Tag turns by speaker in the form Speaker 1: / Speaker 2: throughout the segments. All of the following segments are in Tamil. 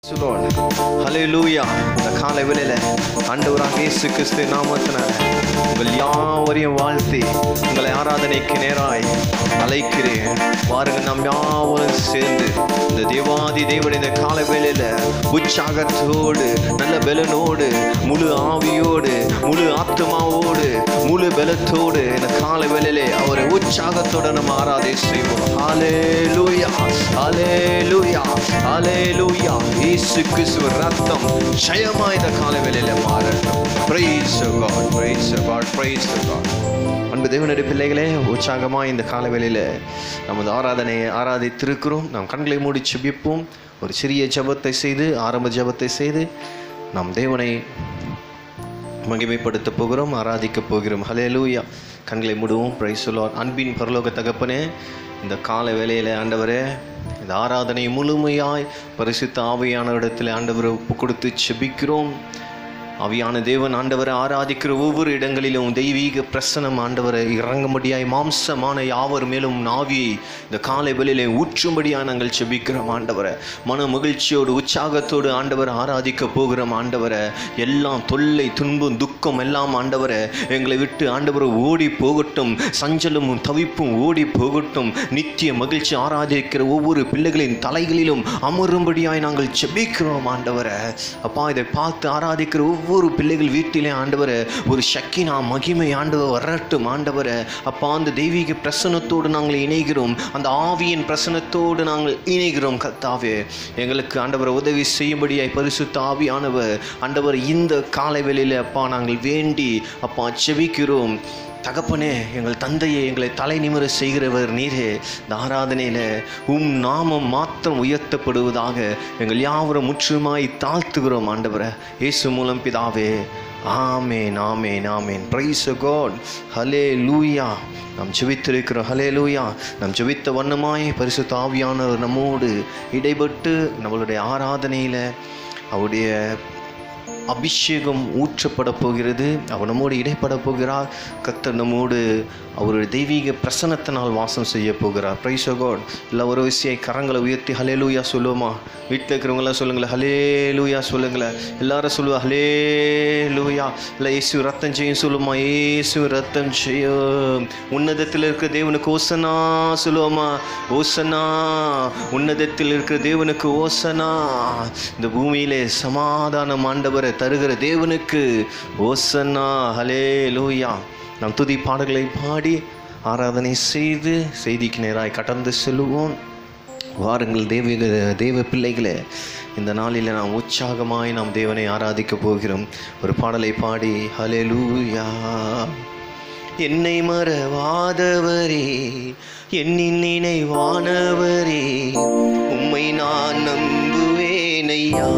Speaker 1: ஹalleluya இந்த காலை வேளையில ஆண்டவராக இயேசு கிறிஸ்து நாமத்தினால உங்கள் யாவரையும் வாழ்த்தி உங்களை ஆராதனைக்கு நேராய் அழைக்கிறேன் பாருங்க நாம் யாவரும் சேர்ந்து இந்த தேவாதி தேவன் இந்த காலை வேளையில உற்சாகத்தோடு நல்ல பலனோடு முழு ஆவியோடு முழு ஆத்மாவோடு முழு பலத்தோடு இந்த காலை வேளையிலே அவரை உற்சாகத்தோடு நம்ம ஆராதை செய்வோம் ஹalleluya ஹalleluya ஹalleluya இயேசு கிறிஸ்துவ ரத்தம் ஜெயமா இந்த காலை வேளையில மாறட்டும் praise the god praise the god praise the god அன்பு தேவனுடைய பிள்ளைகளே உற்சாகமா இந்த கால வேளையில நமது ஆராதனையை ஆராதித்திருக்கிறோம் நாம் கண்களை மூடி செபிப்போம் ஒரு சிறிய ஜெபத்தை செய்து ஆரம்ப ஜெபத்தை செய்து நாம் தேவனை மகிமைப்படுத்த போகிறோம் ஆராதிக்க போகிறோம் ஹalleluya கண்களை மூடுவோம் பிரைஸ் அன்பின் பரலோக தகப்பனே இந்த கால வேளையில ஆண்டவரே இந்த ஆராதனை முழுமையாய் பரிசுத்த ஆவியான இடத்துல ஆண்டவரை ஒப்பு கொடுத்து செபிக்கிறோம் ஆவியான தேவன் ஆண்டவரை ஆராதிக்கிற ஒவ்வொரு இடங்களிலும் தெய்வீக பிரசனம் ஆண்டவரை இறங்கும்படியாய் மாம்சமான யாவர் மேலும் நாவியை இந்த காலை வெளியிலே ஊற்றும்படியாக நாங்கள் செபிக்கிறோம் ஆண்டவரை மன மகிழ்ச்சியோடு உற்சாகத்தோடு ஆண்டவரை ஆராதிக்க போகிறோம் ஆண்டவரை எல்லாம் தொல்லை துன்பம் துக்கம் எல்லாம் ஆண்டவரை எங்களை விட்டு ஆண்டவரை ஓடி போகட்டும் சஞ்சலமும் தவிப்பும் ஓடி போகட்டும் நித்திய மகிழ்ச்சி ஆராதிக்கிற ஒவ்வொரு பிள்ளைகளின் தலைகளிலும் அமரும்படியாய் நாங்கள் செபிக்கிறோம் ஆண்டவரை அப்பா இதை பார்த்து ஆராதிக்கிற ஒவ்வொரு பிள்ளைகள் வீட்டிலே ஆண்டவரை ஒரு சக்கினா மகிமை ஆண்டவர் வரட்டும் ஆண்டவரை அப்பா அந்த தெய்வீக பிரசனத்தோடு நாங்கள் இணைகிறோம் அந்த ஆவியின் பிரசனத்தோடு நாங்கள் இணைகிறோம் கர்த்தாவே எங்களுக்கு ஆண்டவரை உதவி செய்யும்படியாய் பரிசுத்த ஆவியானவர் ஆண்டவர் இந்த காலை வேளையில அப்பா நாங்கள் வேண்டி அப்பா செபிக்கிறோம் தகப்பனே எங்கள் தந்தையை எங்களை தலை நிமிர செய்கிறவர் நீரே இந்த ஆராதனையில் உம் நாமம் மாத்திரம் உயர்த்தப்படுவதாக எங்கள் யாவரும் முற்றுமாய் தாழ்த்துகிறோம் ஆண்டவரை இயேசு மூலம் பிதாவே ஆமேன் ஆமேன் ஆமேன் பிரைஸ் காட் ஹலே லூயா நாம் ஜெபித்திருக்கிறோம் ஹலே லூயா நாம் ஜெபித்த வண்ணமாய் பரிசுத்த ஆவியானவர் நம்மோடு இடைப்பட்டு நம்மளுடைய ஆராதனையில் அவருடைய அபிஷேகம் ஊற்றப்பட போகிறது அவர் நம்மோடு இடைப்பட போகிறார் கர்த்தர் நம்மோடு அவருடைய தெய்வீக பிரசனத்தினால் வாசம் செய்ய போகிறார் பிரைஸ் காட் இல்லை ஒரு விஷயம் கரங்களை உயர்த்தி ஹலே லூயா சொல்லுவோமா வீட்டில் இருக்கிறவங்களாம் சொல்லுங்களேன் ஹலே லூயா சொல்லுங்களேன் எல்லாரும் சொல்லுவா ஹலே லூயா இல்லை இயேசு ரத்தம் செய்யும் சொல்லுமா இயேசு ரத்தம் செய்யும் உன்னதத்தில் இருக்கிற தேவனுக்கு ஓசனா சொல்லுவோமா ஓசனா உன்னதத்தில் இருக்கிற தேவனுக்கு ஓசனா இந்த பூமியிலே சமாதானம் ஆண்டவரை தருகிற தேவனுக்கு ஓசன்னா ஹலே லூயா நாம் துதி பாடல்களை பாடி ஆராதனை செய்து செய்திக்கு நேராய் கடந்து செல்லுவோம் வாருங்கள் தெய்வீக தெய்வ பிள்ளைகளே இந்த நாளில் நாம் உற்சாகமாய் நாம் தேவனை ஆராதிக்க போகிறோம் ஒரு பாடலை பாடி ஹலே லூயா என்னை மறவாதவரே என்னின் நினைவானவரே உம்மை நான் நம்புவேனையா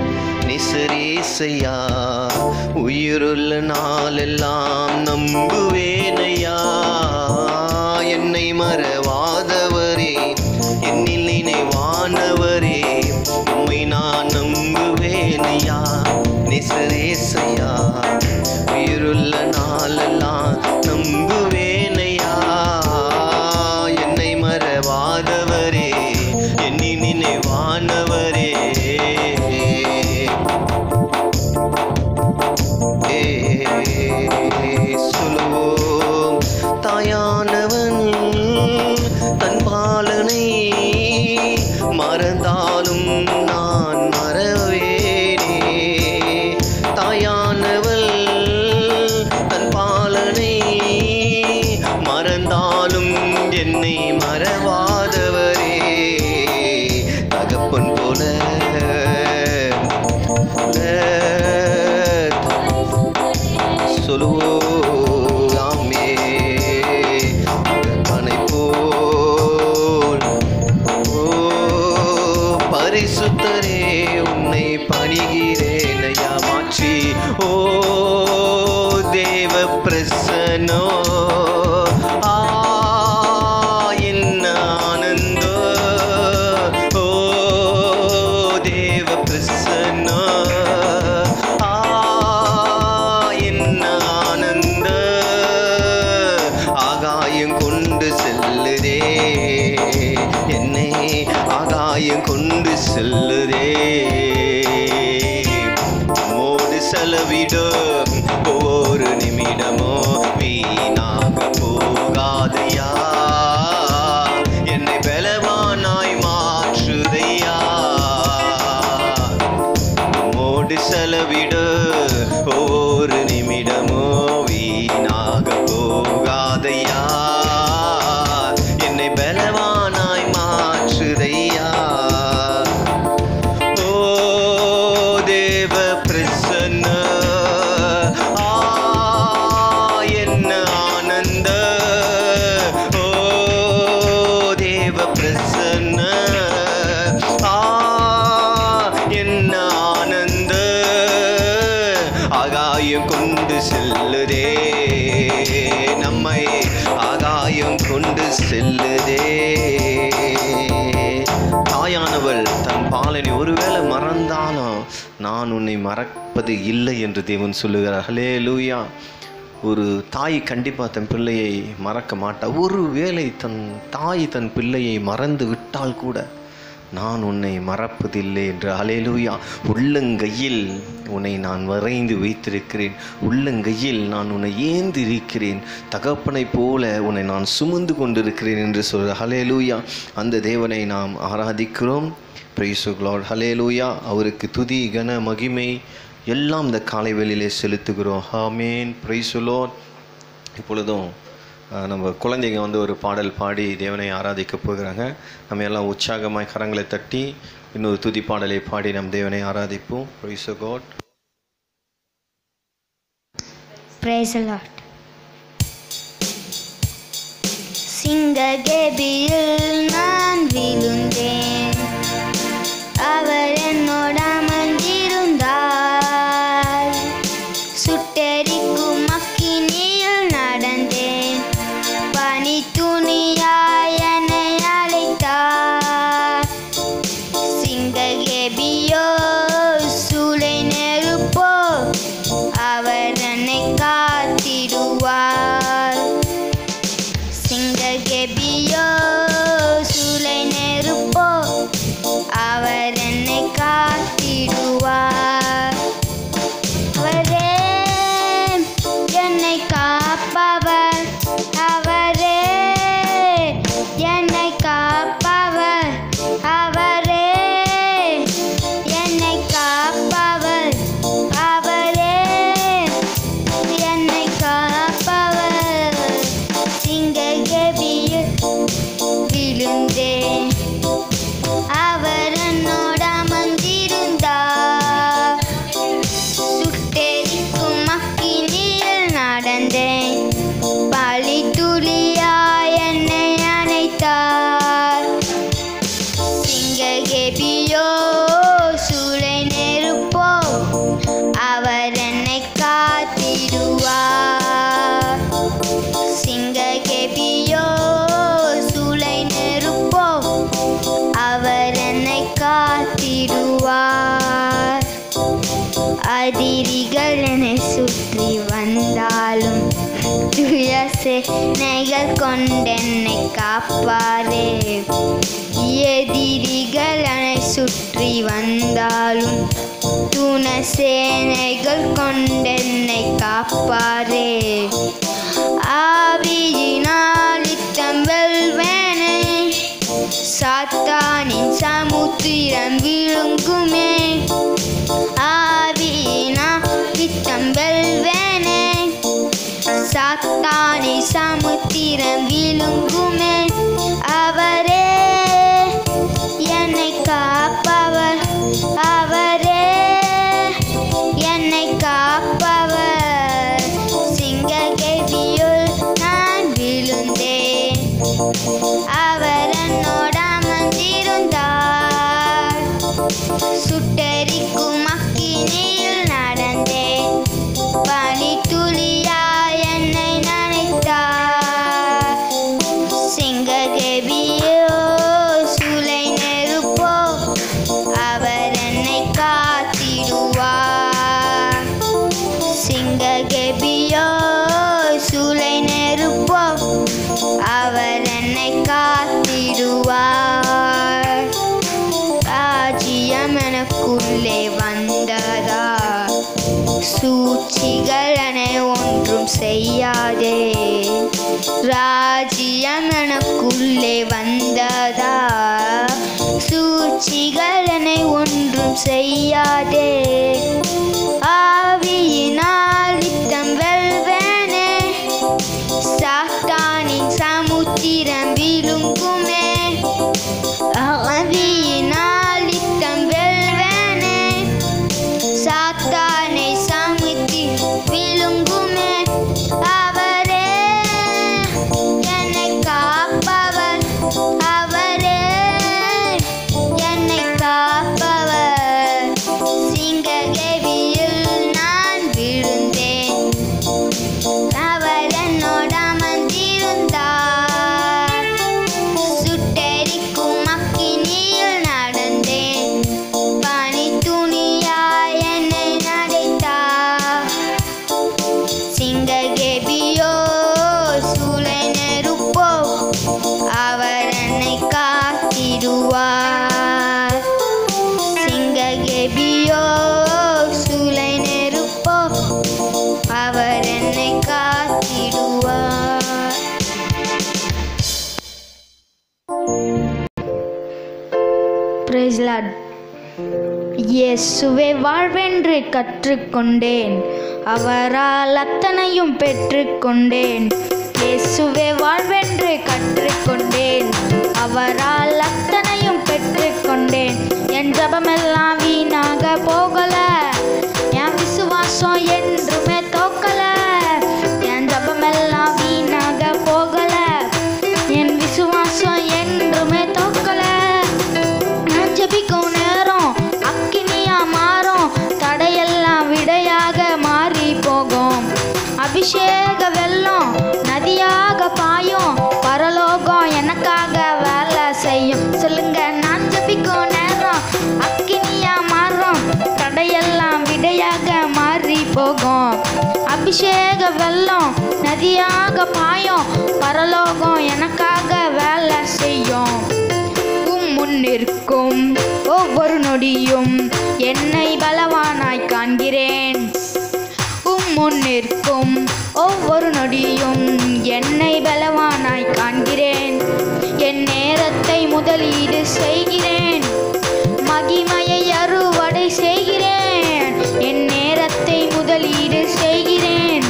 Speaker 1: நிசரேசையா உயிருள்ள நாளெல்லாம் நம்புவேனையா என்னை மறவாதவரே என்னில் நினைவானவரே உம்மை நான் நம்புவேனையா நிசரேசையா உயிருள்ள நாளெல்லாம் நம்புவேனையா என்னை மறவாதவரே என்னி நினைவானவரே ஏ சொல்லுவோம் தாயானவன் தன் பாலனை மறந்தாலும் நான் மறவேனே தாயானவள் தன் பாலனை மறந்தாலும் என்னை மறவாதவரே தகப்பன் போல சொல்லுவோமே தகப்பனை போல் ஓ பரிசுத்தரே உன்னை பணிகிறேன் ஐயா மாற்றி ஓ தேவ பிரசனோ ஆ என்ன ஆனந்தோ ஓ தேவ பிரசன்னோ ஆ என்ன ஆனந்த ஆகாயம் கொண்டு செல்லுதே என்னை ஆகாயம் கொண்டு செல்லுதே விடு ஒவ்வொரு நிமிடமோ வீணாக போகாதையா என்னை பலவானாய் மாற்றுதையா ஓ தேவ பிரசன்ன ஆ என்ன ஆனந்த ஓ தேவ பிரசன்ன ஆ என்ன ஆனந்த ஆகாயம் கொண்டு செல்லுதே நம்மை ஆகாயம் கொண்டு செல்லுதே தாயானவள் தன் பாலனை ஒருவேளை மறந்தாலும் நான் உன்னை மறப்பது இல்லை என்று தேவன் சொல்லுகிறார் ஹலே லூயா ஒரு தாய் கண்டிப்பாக தன் பிள்ளையை மறக்க மாட்டா ஒரு வேளை தன் தாய் தன் பிள்ளையை மறந்து விட்டால் கூட நான் உன்னை மறப்பதில்லை என்று அலேலூயா உள்ளங்கையில் உன்னை நான் வரைந்து வைத்திருக்கிறேன் உள்ளங்கையில் நான் உன்னை ஏந்தி இருக்கிறேன் தகப்பனைப் போல உன்னை நான் சுமந்து கொண்டிருக்கிறேன் என்று சொல்ற ஹலேலூயா அந்த தேவனை நாம் ஆராதிக்கிறோம் பிரைசு லார்ட் ஹலேலூயா அவருக்கு துதி கன மகிமை எல்லாம் இந்த காலை வேளையிலே செலுத்துகிறோம் ஹாமேன் பிரைசு லார்ட் இப்பொழுதும் அஹ், நம்ம குழந்தைங்க வந்து ஒரு பாடல் பாடி தேவனை ஆராதிக்க போகிறாங்க நம்ம எல்லாம் உற்சாகமாய் கரங்களை தட்டி இன்னொரு துதி பாடலை பாடி நம் தேவனை ஆராதிப்போம் praise God
Speaker 2: Praise the Lord. சிங்ககேபியில் நான் விழுந்தேன் அவர் என்னோட அமர்ந்திருந்தார் சுட்டெரிக்கும் அக்கினியில் நடந்தேன் பனி துணியாய் என்னை அழைத்தார் சிங்ககேபியோ சூளை நெருப்போ அவர் என்னை காத்திடுவார் சிங்ககேபியோ சூளை நெருப்போ அவர் என்னை காத்திடுவார் அவரே என்னை காப்பவர் அவரே என்னை காப்பவர் அவரே என்னை காப்பவர் அவரே என்னை காப்பவர் சிங்ககேபியில் விழுந்தேன் அவர் என்னோட அமர்ந்திருந்தார் சுட்டெரிக்கும் அக்கினியில் நடந்தேன் பழி துளியாய் என்னை அணைத்தார் சிங்ககேபியோ சூளை நெருப்போ அவர் என்னை காத்திடுவார் சிங்ககேபியோ சூளை நெருப்போ அவர் என்னை காத்திடுவார் அதிரிகள் என்னை சுற்றி வந்தாலும் துய சேனைகள் கொண்டென்னை காப்பாரே எதிரிகள் என்னை சுற்றி வந்தாலும் துண சேனைகள் கொண்டென்னை காப்பாரே ஆவியினால் இத்தம் வெல்வேனே சாத்தானின் சமுத்திரம் விழுங்குமே ஆவியினா வித்தம் வெல்வேனே சாத்தானை சமுத்திரம் விழுங்குமே அவரே என்னை காப்பவர் அவரே என்னை காப்பவர் சிங்ககேபியுள் நான் விழுந்தேன் அவர் என்னோட அமர்ந்திருந்தார் சுட்டெரிக்கும் அக்கினியில் நடந்தேன் பனி துளியாய் என்னை நனைத்தார் சிங்ககேபியோ சூளை நெருப்போ அவர் என்னை காத்திடுவார் சிங்ககேபியோ சூளை நெருப்போ அவர் என்னை காத்திடுவார் ராஜ்யம் எனக்குள்ளே வந்ததா சூழ்ச்சிகள் என்னை ஒன்றும் செய்யாதே ராஜ்யம் எனக்குள்ளே வந்ததா சூழ்ச்சிகள் என்னை ஒன்றும் செய்யாதே இயேசுவே வாழ்வென்று கற்றுக்கொண்டேன் அவரால் அத்தனையும் பெற்றுக்கொண்டேன் இயேசுவே வாழ்வென்று கற்றுக்கொண்டேன் அவரால் அத்தனையும் பெற்றுக்கொண்டேன் என் ஜபமெல்லாம் வீணாக போகல என் விசுவாசம் என்றுமே தோக்கல என் ஜபமெல்லாம் வீணாக போகல என் விசுவாசம் என்றுமே தோக்கல நான் ஜெபிக்கும் நேரம் அக்கினியா மாறும் தடையெல்லாம் விடையாக மாறி போகும் அபிஷேக வெள்ளம் நதியாக பாயும் பரலோகம் எனக்காக வேலை செய்யும் சொல்லுங்க நான் ஜெபிக்கும் நேரம் அக்கினியா மாறும் தடையெல்லாம் விடையாக மாறி போகும் அபிஷேக வெள்ளம் நதியாக பாயும் பரலோகம் எனக்காக வேலை செய்யும் உம் முன்னிற்கும் ஒவ்வொரு நொடியும் என்னை பலவானாய் காண்கிறேன் உம் முன்னிற்கும் ஒவ்வொரு நொடியும் என்னை பலவானாய் காண்கிறேன் என் நேரத்தை முதலீடு செய்கிறேன் மகிமையை அறுவடை செய்கிறேன் என் நேரத்தை முதலீடு செய்கிறேன்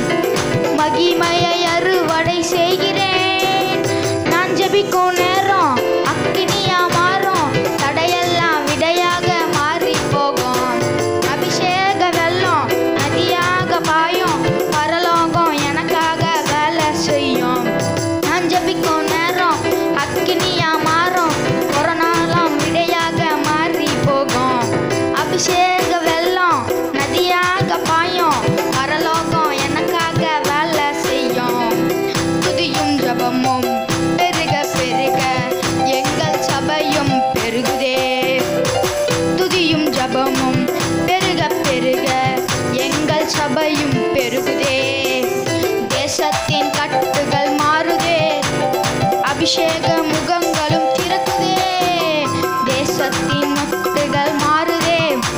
Speaker 2: மகிமையை அறுவடை செய்கிறேன் நான் ஜெபிக்கும் நேரம் அக்கினியா மாறும் தடையெல்லாம் விடையாக மாறி போகும் அபிஷேக வெள்ளம் நதியாக பாயும் பரலோகம் எனக்காக வேலை செய்யும் நான் ஜெபிக்கும் நேரம் அக்கினியா மாறும் கொரோனாலாம் விடையாக மாறி போகும் அபிஷேக வெள்ளம் நதியாக பாயும் பரலோகம் எனக்காக வேலை செய்யும் துதியும் ஜபமும் பெருக பெருக எங்கள் சபையும் பெருகுதே துதியும் ஜபமும் பெருக பெருக எங்கள் சபையும் பெருகுதே தேசத்தின் கட்டுகள் மாறுதே அபிஷேக முகங்களும் திறக்குதே தேசத்தின் முட்டுகள் மாறுதே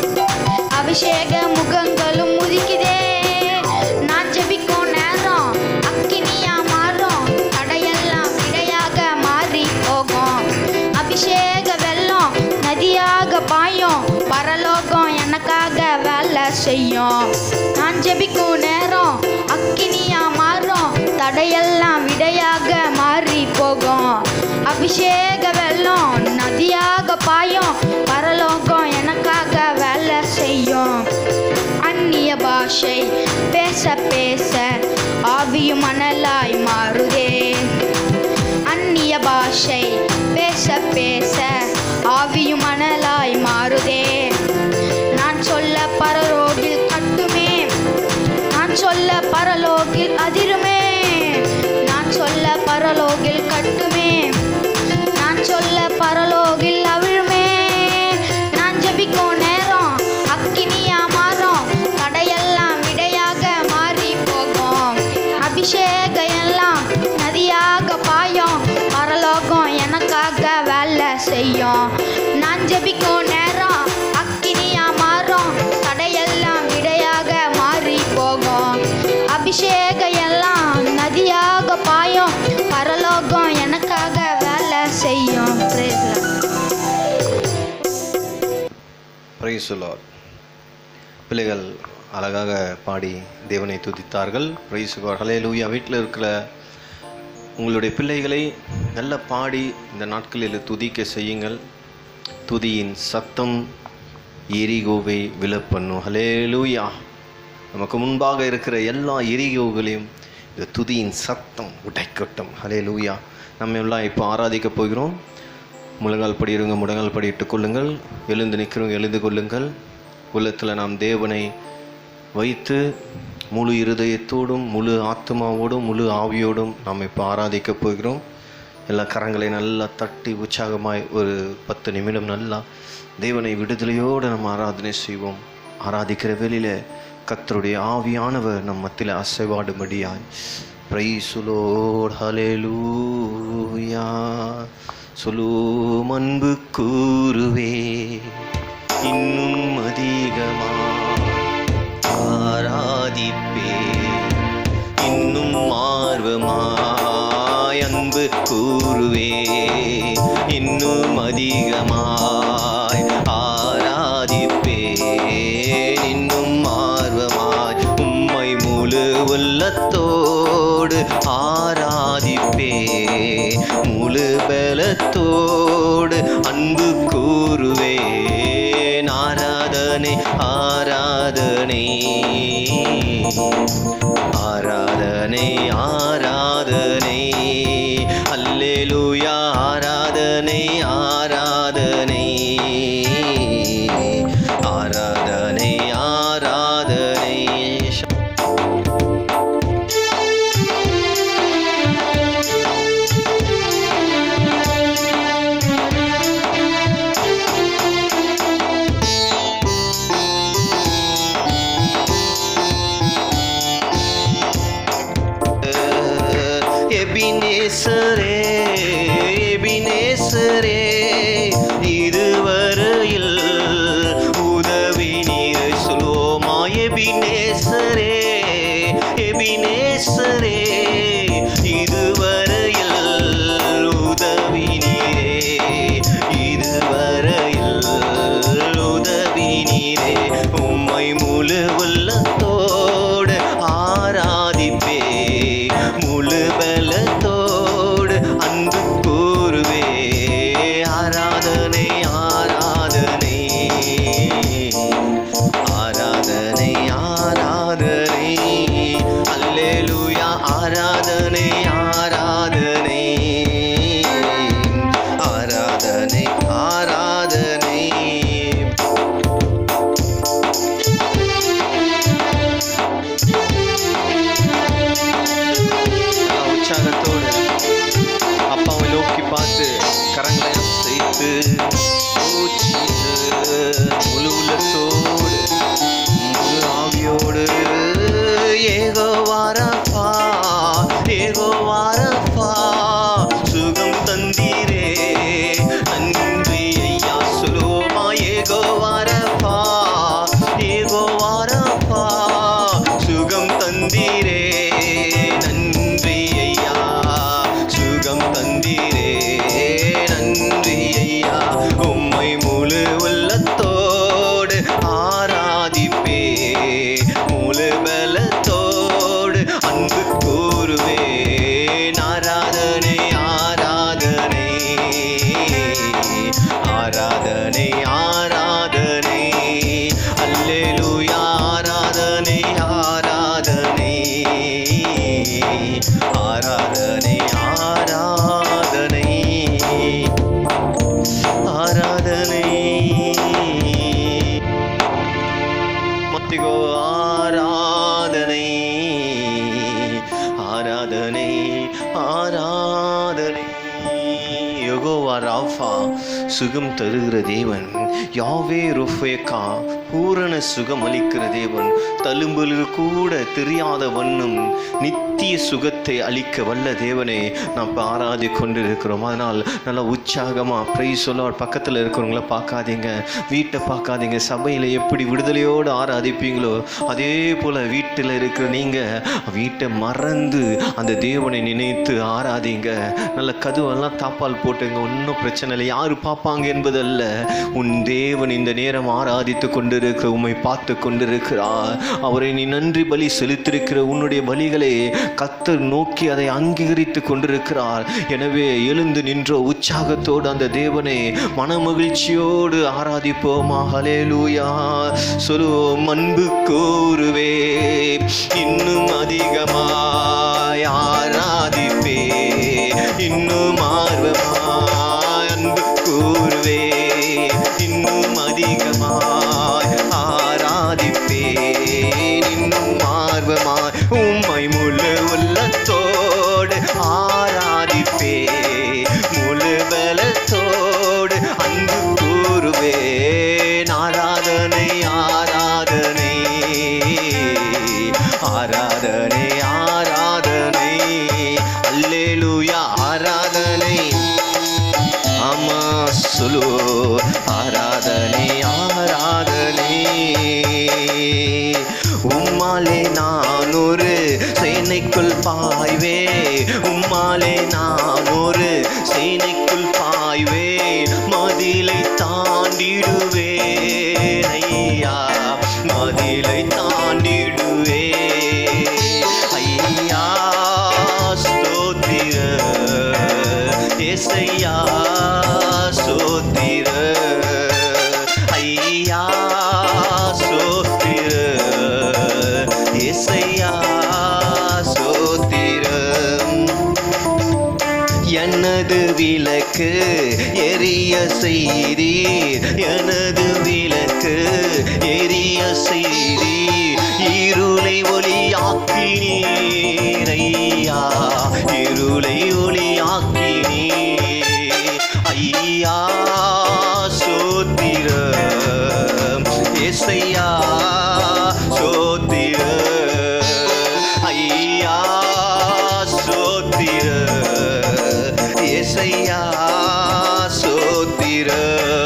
Speaker 2: அபிஷேக முகங்களும் உதிக்குதே நான் ஜெபிக்கும் நேரம் அக்கினியா மாறும் தடையெல்லாம் விடையாக மாறி போகும் அபிஷேக வெள்ளம் நதியாக பாயும் பரலோகம் எனக்காக வேலை செய்யும் நான் ஜெபிக்கும் நேரம் அக்கினியா மாறும் தடையெல்லாம் விடையாக மாறி போகும் அபிஷேக வெள்ளம் நதியாக பாயும் பரலோகம் எனக்காக வேலை செய்யும் அந்நிய பாஷை பேச பேச ஆவியும் மணலாய் மாறுதே அந்நிய பாஷை பேச பேச ஆவியும் மணலாய் மாறுதே நான் சொல்ல பரலோகில் கட்டுமே நான் சொல்ல பரலோகில் அதிருமே நான் சொல்ல பரலோகில் கட்டுமே நான் சொல்ல பரலோகில் அவிழுமே நான் ஜெபிக்கும் நேரம் அக்கினியா மாறும் தடையெல்லாம் விடையாக மாறி போகும் அபிஷேக எல்லாம் நதியாக பாயும் பரலோகம் எனக்காக வேலை செய்யும் நான் ஜெபிக்கும் நேரம் அக்கினியா மாறும் தடையெல்லாம் விடையாக மாறி போகும் அபிஷேக எல்லாம் நதியாக பாயும் பரலோகம் எனக்காக வேலை செய்யும் Praise the Lord.
Speaker 1: Praise Lord பிள்ளைகள் அழகாக பாடி தேவனை துதித்தார்கள் பிரைஸ் ஹலே லூயா வீட்டில் இருக்கிற உங்களுடைய பிள்ளைகளை நல்ல பாடி இந்த நாட்களில் துதிக்க செய்யுங்கள் துதியின் சத்தம் எரிகோவை விழப்பண்ணும் ஹலே லூயா நமக்கு முன்பாக இருக்கிற எல்லா எரிகோகளையும் இந்த துதியின் சத்தம் உடைக்கட்டும் ஹலே லூயா நம்ம எல்லாம் இப்போ ஆராதிக்க போகிறோம் முழங்கால் படிடுங்க முழங்கால் படியிட்டுக் கொள்ளுங்கள் எழுந்து நிற்கிறவங்க எழுந்து கொள்ளுங்கள் உள்ளத்தில் நாம் தேவனை வைத்து முழு இருதயத்தோடும் முழு ஆத்மாவோடும் முழு ஆவியோடும் நாம் இப்போ ஆராதிக்க போகிறோம் எல்லா கரங்களை நல்லா தட்டி உற்சாகமாய் ஒரு பத்து நிமிடம் நல்லா தேவனை விடுதலையோடு நம்ம ஆராதனை செய்வோம் ஆராதிக்கிற வேளையில கர்த்தருடைய ஆவியானவர் நம் மத்தியில் அசைவாடும்படியாய் பிரைசுலோட் ஹalleluya சொல்லும் அன்பு கூறுவே இன்னும் அதிகமா ஆராதிப்பே இன்னும் ஆர்வமாய் அன்பு கூறுவே இன்னும் அதிகமாய் ஆராதிப்பே உள்ளத்தோடு ஆராதிப்பே முழு பலத்தோடு அன்பு கூறுவே ஆராதனை ஆராதனை ஆராதனை ஆராதனை அல்லேலூயா ஆராதனை ஆராதனை ஆராதனை ஆராதனை எபினேசரே எபினேசரே இதுவரையில் உதவி நீரை சொல்வோமா எபினேசரே எபினேசரே இதுவரையில் உதவி நீரே இதுவரையில் உதவி நீரே உம்மை முழு உள்ளத்தோடு ஆராதிப்பே முழு பலத்தோடு அன்பு கூறுவே ஆராதனை ஆராதனை ஆராதனை ஆராதனை அல்லேலூயா ஆராதனை ஆராதனை ஆராதனை ஆராதனை நல்லா உற்சாகத்தோடு அப்பாவை நோக்கி பார்த்து கரங்களை அசைத்து ஊற்றிட்டு முழு உள்ளத்தோடு முழு ஆவியோடு ஏகோ வாரப்பா ஏகோ வாரப்பா சுகம் தந்தீரே நன்றி ஐயா சொல்லுவோமா ஏகோ வாரப்பா ஏகோ வாரப்பா சுகம் தந்தீரே நன்றி ஐயா சுகம் தந்தீரே நன்றி ஐயா உம்மை முழு உள்ளத்தோடு ஆராதிப்பே முழு பலத்தோடு அன்பு கூறுவே ஆராதனை ஆராதனை ஆராதனை ஆராதனை அல்லேலூயா ஆராதனை ஆராதனை ஆராதனை ஆராதனை ஆராதனை மத்திகோ ஆராதனை ஆராதனை ஆராதனை யெகோவா ராஃபா சுகம் தருகிற தேவன் யாவே ருஃபேக்கா பூரண சுகம் அளிக்கிற தேவன் தழும்புகள் கூட தெரியாத வண்ணம் நித்திய சுகத்தை அளிக்க வல்ல தேவனே நாம் இப்போ ஆராதி கொண்டிருக்கிறோம் அதனால் நல்லா உற்சாகமாக ப்ரைஸ் சொல்ல பக்கத்தில் இருக்கிறவங்கள பார்க்காதீங்க வீட்டை பார்க்காதீங்க சபையில் எப்படி விடுதலையோடு ஆராதிப்பீங்களோ அதே போல் வீட்டில் இருக்கிற நீங்கள் வீட்டை மறந்து அந்த தேவனை நினைத்து ஆராதிங்க நல்ல கதுவெல்லாம் தாப்பால் போட்டுங்க ஒன்றும் பிரச்சனை இல்லை யார் பார்ப்பாங்க என்பதல்ல உன் தேவன் இந்த நேரம் ஆராதித்து கொண்டிருக்கிற உம்மை பார்த்து கொண்டிருக்கிறார் அவரை நீ நன்றி பலி செலுத்திருக்கிற உன்னுடைய பலிகளை கத்தர் நோக்கி அதை அங்கீகரித்து கொண்டிருக்கிறார் எனவே எழுந்து நின்ற உற்சாகத்தோடு அந்த தேவனை மனமகிழ்ச்சியோடு ஆராதிப்போமா ஹலேலூயா சொல்லுவோம் அன்பு கூறுவே இன்னும் அதிகமாய் ஆராதிப்பே இன்னும் ஆர்வமாய் அன்பு கூறுவே இன்னும் அதிகமாய் ஆராதிப்பேன் இன்னும் ஆர்வமாய் உம்மை முழு உள்ளத்தோடு ஆராதிப்பே முழு பலத்தோடு அன்பு கூறுவேன் ஆராதனை ஆராதனை ஆராதனை ஆராதனை அல்லேலூயா ஆராதனை ஆமா சொல்லு ஆராதனை ஆராதனை உம்மாலே நான் ஒரு சேனைக்குள் பாய்வே உம்மாலே நான் ஒரு சேனைக்குள் பாய்வே மதிலை தாண்டிடுவே ஐயா மதிலை தாண்டிடுவே ஐயா விளக்கு எரிய செய்தீர் எனது விளக்கு எரிய செய்தீர் இருளை ஒளியாக்கினீர் ஐயா இருளை ஒளியாக்கினீர் ஐயா சோத்திரம் ஏசையா சோத்திர ஐயா சோத்திர ஏசையா சோத்திர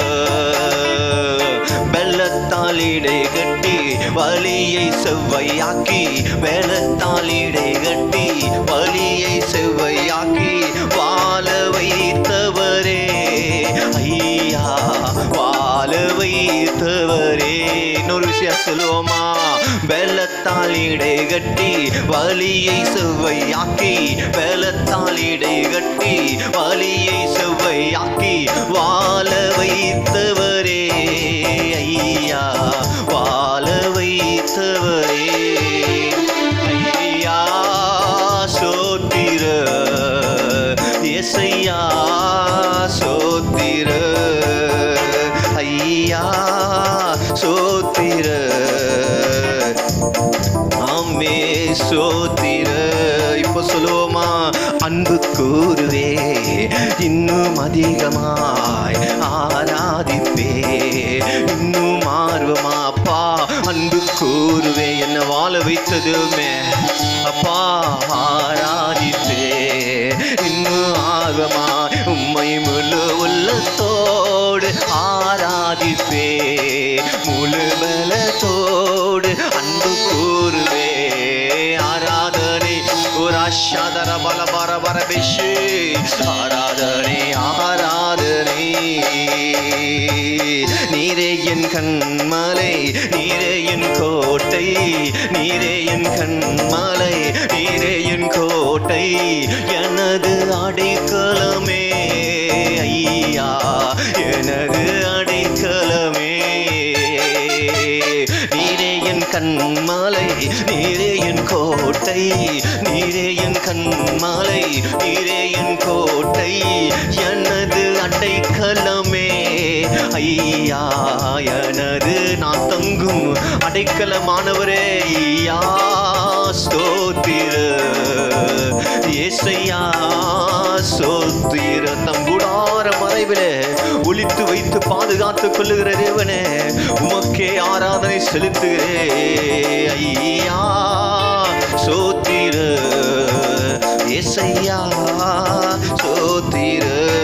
Speaker 1: வெள்ளத்தால் இடை கட்டி வலியை செவ்வையாக்கி வெள்ளத்தால் இடை கட்டி வலியை செவ்வையாக்கி வாழ வைத்தவரே ஐயா வாழ வைத்தவரே இன்னொரு விஷயம் சொல்லுவோமா வெள்ளத்தால் இடை கட்டி வலியை செவ்வையாக்கி வெள்ளத்தால் இடை கட்டி வலியை செவ்வையாக்கி வாழ வைத்தவரே ஐயா வாழ வைத்தவரே ஐயா சோத்திர எசையா சோத்திர ஐயா சோத்திர ஆமே சோத்திர இப்போ சொல்லுவோமா அன்பு கூறுவே இன்னும் அதிகமாய் ஆராதிப்பே இன்னும் ஆர்வமா அப்பா அன்பு கூறுவே என்ன வாழ வைத்ததுமே அப்பா ஆராதிப்பே இன்னும் ஆர்வமாய் உம்மை முழு உள்ளத்தோடு ஆராதிப்பே முழு பலத்தோடு அன்பு கூறுவே ஆராதனை ஒரு அஷாதர பல பர பரபிஷே ஆராதனை ஆராதனை நீரே என் கண்மலை நீரே என் கோட்டை நீரே என் கண்மலை நீரே என் கோட்டை எனது அடைக்கலமே ஐயா எனது அடைக்கலமே நீரே என் கண்மலை நீரே என் கோட்டை நீரே என் கண்மலை நீரே என் கோட்டை எனது அடைக்கலமே ஐயா எனது நான் தங்கும் அடைக்கலமானவரே ஐயா ஸ்தோத்திர ஏசையா சோத்திர தங்குடார மறைவிலே ஒளித்து வைத்து பாதுகாத்துக் கொள்ளுகிற தேவனே உமக்கே ஆராதனை செலுத்துகிறே ஐயா சோத்திர ஏசையா சோத்திர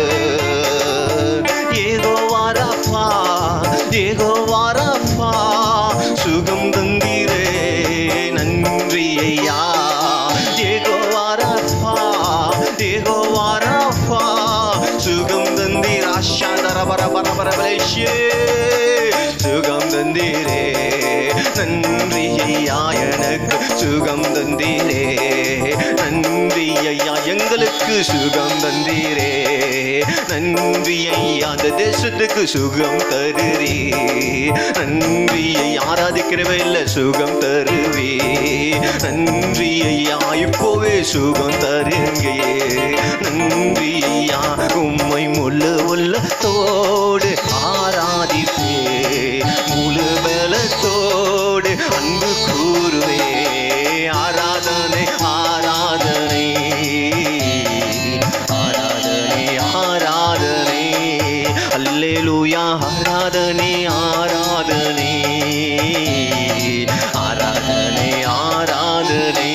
Speaker 1: ஏகோ வாரப்பா ஏகோ வாரப்பா சுகம் தந்தீரே நன்றி ஐயா ஏகோ வாரப்பா ஏகோ வாரப்பா சுகம் தந்தீர் ஆஷா தர பர பர பர பலேஷே சுகம் தந்தீரே நன்றி ஐயா எனக்கு சுகம் தந்தீரே நன்றி ஐயா எங்களுக்கு சுகம் தந்தீரே நன்றி ஐயா அந்த தேசத்துக்கு சுகம் தருறீ நன்றி ஐயா ஆராதிக்கிறவே இல்லை சுகம் தருவே நன்றி ஐயா இப்போவே சுகம் தருங்க நன்றி ஐயா உம்மை முழு உள்ளத்தோடு ஆராதிப்பே முழு பலத்தோடு அன்பு கூறுவே ஆராதனை ஆராதனை ஆராதனை ஆராதனை அல்லேலூயா ஆராதனை ஆராதனை ஆராதனை ஆராதனை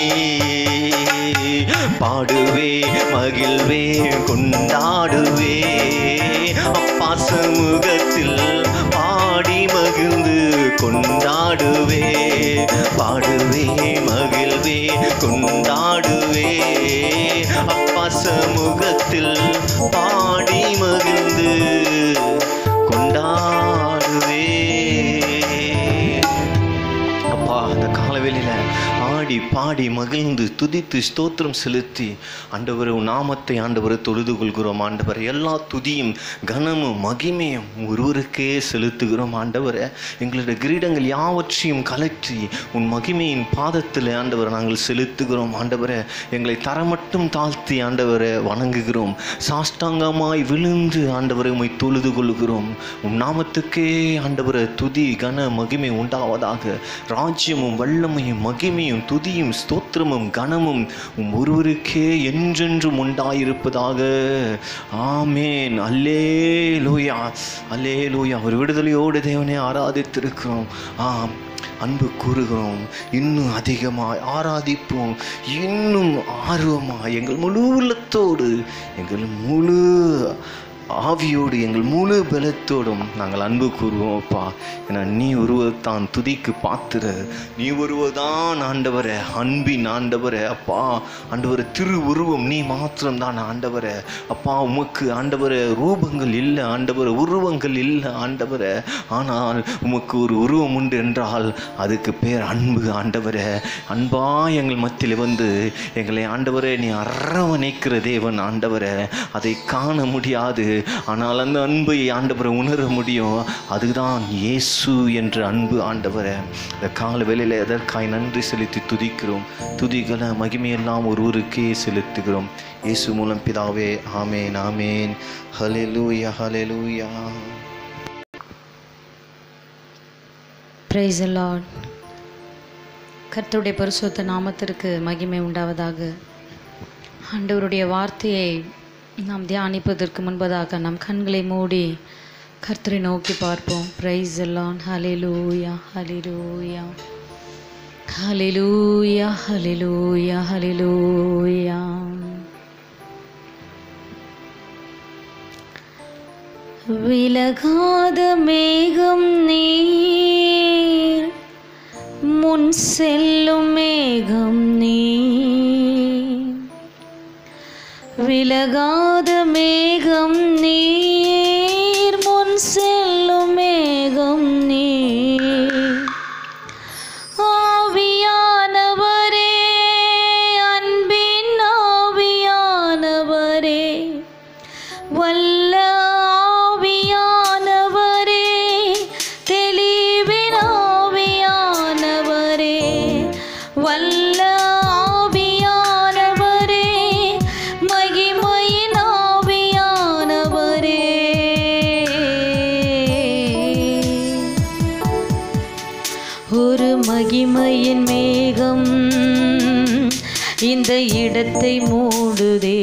Speaker 1: பாடுவே மகிழ்வே கொண்டாடுவே அப்பா சமூகத்தில் பாடி மகிழ்ந்து கொண்டாடுவே பாடுவே மகிழ்வே கொண்டாடுவே அப்பா சமூகத்தில் பாடி மகிழ்ந்து கொண்டாடுவே அப்பா அந்த காலவெளியில் ஆடி பாடி மகிழ்ந்து துதித்து ஸ்தோத்திரம் செலுத்தி ஆண்டவர் உன் நாமத்தை ஆண்டவர் தொழுது கொள்கிறோம் ஆண்டவர் எல்லா துதியும் கனமும் மகிமையும் ஒருவருக்கே செலுத்துகிறோம் ஆண்டவரை எங்களுடைய கிரீடங்கள் யாவற்றையும் கலற்றி உன் மகிமையின் பாதத்தில் ஆண்டவரை நாங்கள் செலுத்துகிறோம் ஆண்டவரை எங்களை தரமட்டும் தாழ்த்தி ஆண்டவரை வணங்குகிறோம் சாஷ்டாங்கமாய் விழுந்து ஆண்டவரை உம்மை தொழுது கொள்கிறோம் உம் நாமத்துக்கே ஆண்டவரை துதி கன மகிமை உண்டாவதாக ராஜ்யமும் வல்லமையும் மகிமையும் துதியும் ஸ்தோத்திரமும் கனமும் உம் ஒருவருக்கே என்றென்றும் உண்டாயிருப்பதாக ஆமேன் அல்லே லூயா அல்லே லூயா ஒரு விடுதலையோடு தேவனை ஆராதித்திருக்கிறோம் ஆம் அன்பு கூறுகிறோம் இன்னும் அதிகமாய் ஆராதிப்போம் இன்னும் ஆர்வமாய் எங்கள் முழு உள்ளத்தோடு எங்கள் முழு ஆவியோடு எங்கள் முழு பலத்தோடும் நாங்கள் அன்பு கூறுவோம் அப்பா ஏன்னா நீ ஒருவர்தான் துதிக்கு பாத்திர நீ ஒருவர்தான் ஆண்டவரே அன்பின் ஆண்டவரே அப்பா ஆண்டவரே திரு உருவம் நீ மாத்திரம்தான் ஆண்டவரே அப்பா உமக்கு ஆண்டவரே ரூபங்கள் இல்லை ஆண்டவரே உருவங்கள் இல்லை ஆண்டவரே ஆனால் உமக்கு ஒரு உருவம் உண்டு என்றால் அதுக்கு பேர் அன்பு ஆண்டவரே அன்பா எங்கள் மத்தியில் வந்து எங்களை ஆண்டவரே நீ அரவணைக்கிற தேவன் ஆண்டவரே அதை காண முடியாது ஆனால் அந்த அன்பை ஆண்டவரை உணர முடியும் அதுதான் இயேசு என்ற அன்பு ஆண்டவரை இந்த கால வேளையில் எதற்காய் நன்றி செலுத்தி துதிக்கிறோம் துதிகளை மகிமையெல்லாம் ஒருவருக்கே செலுத்துகிறோம் இயேசு மூலம் பிதாவே ஆமேன் ஆமேன் ஹalleluya ஹalleluya
Speaker 3: பிரைஸ் லார்ட் கர்த்தருடைய பரிசுத்த நாமத்திற்கு மகிமை உண்டாவதாக ஆண்டவருடைய வார்த்தையை நாம் தியானிப்பதற்கு முன்பதாக நம் கண்களை மூடி கர்த்தரை நோக்கி பார்ப்போம் பிரைஸ் எல்லாம் ஹலிலூயா ஹலிலூயா ஹலிலூயா ஹலிலூயா ஹலிலூயா விலகாத மேகம் நீர் முன் செல்லும் மேகம் நீர் விலகாத மேகம் நீர் முன் செல்லும் மேகம் நீர் ஆவியானவரே அன்பின் ஆவியானவரே வல்ல ஆவியானவரே தெளிவின் ஆவியானவரே வல்ல ஆவியானவரே மகிமையின் ஆவியானவரே ஒரு மகிமையின் மேகம் இந்த இடத்தை மூடுதே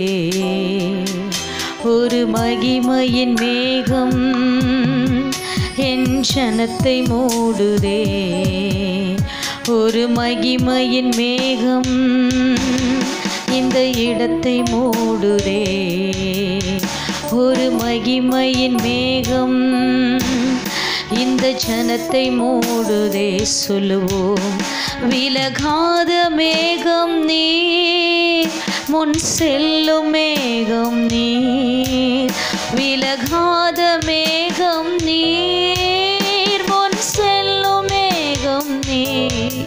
Speaker 3: ஒரு மகிமையின் மேகம் என் ஜனத்தை மூடுதே ஒரு மகிமையின் மேகம் இந்த இடத்தை மூடுதே ஒரு மகிமையின் மேகம் இந்த ஜனத்தை மூடுதே சொல்லுவோம் விலகாத மேகம் நீர் முன் செல்லும் மேகம் நீர் விலகாத மேகம் நீர் முன் செல்லும் மேகம் நீர்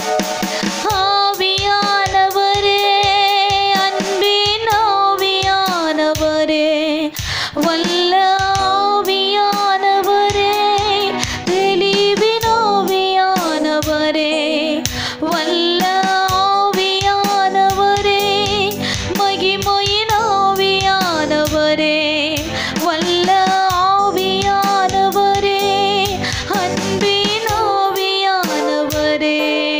Speaker 3: ஆவியானவரே அன்பின் ஆவியானவரே வல்ல ஆவியானவரே தெளிவின் ஆவியானவரே வல்ல ஆவியானவரே மகிமையின் ஆவியானவரே வல்ல ஆவியானவரே அன்பின் ஆவியானவரே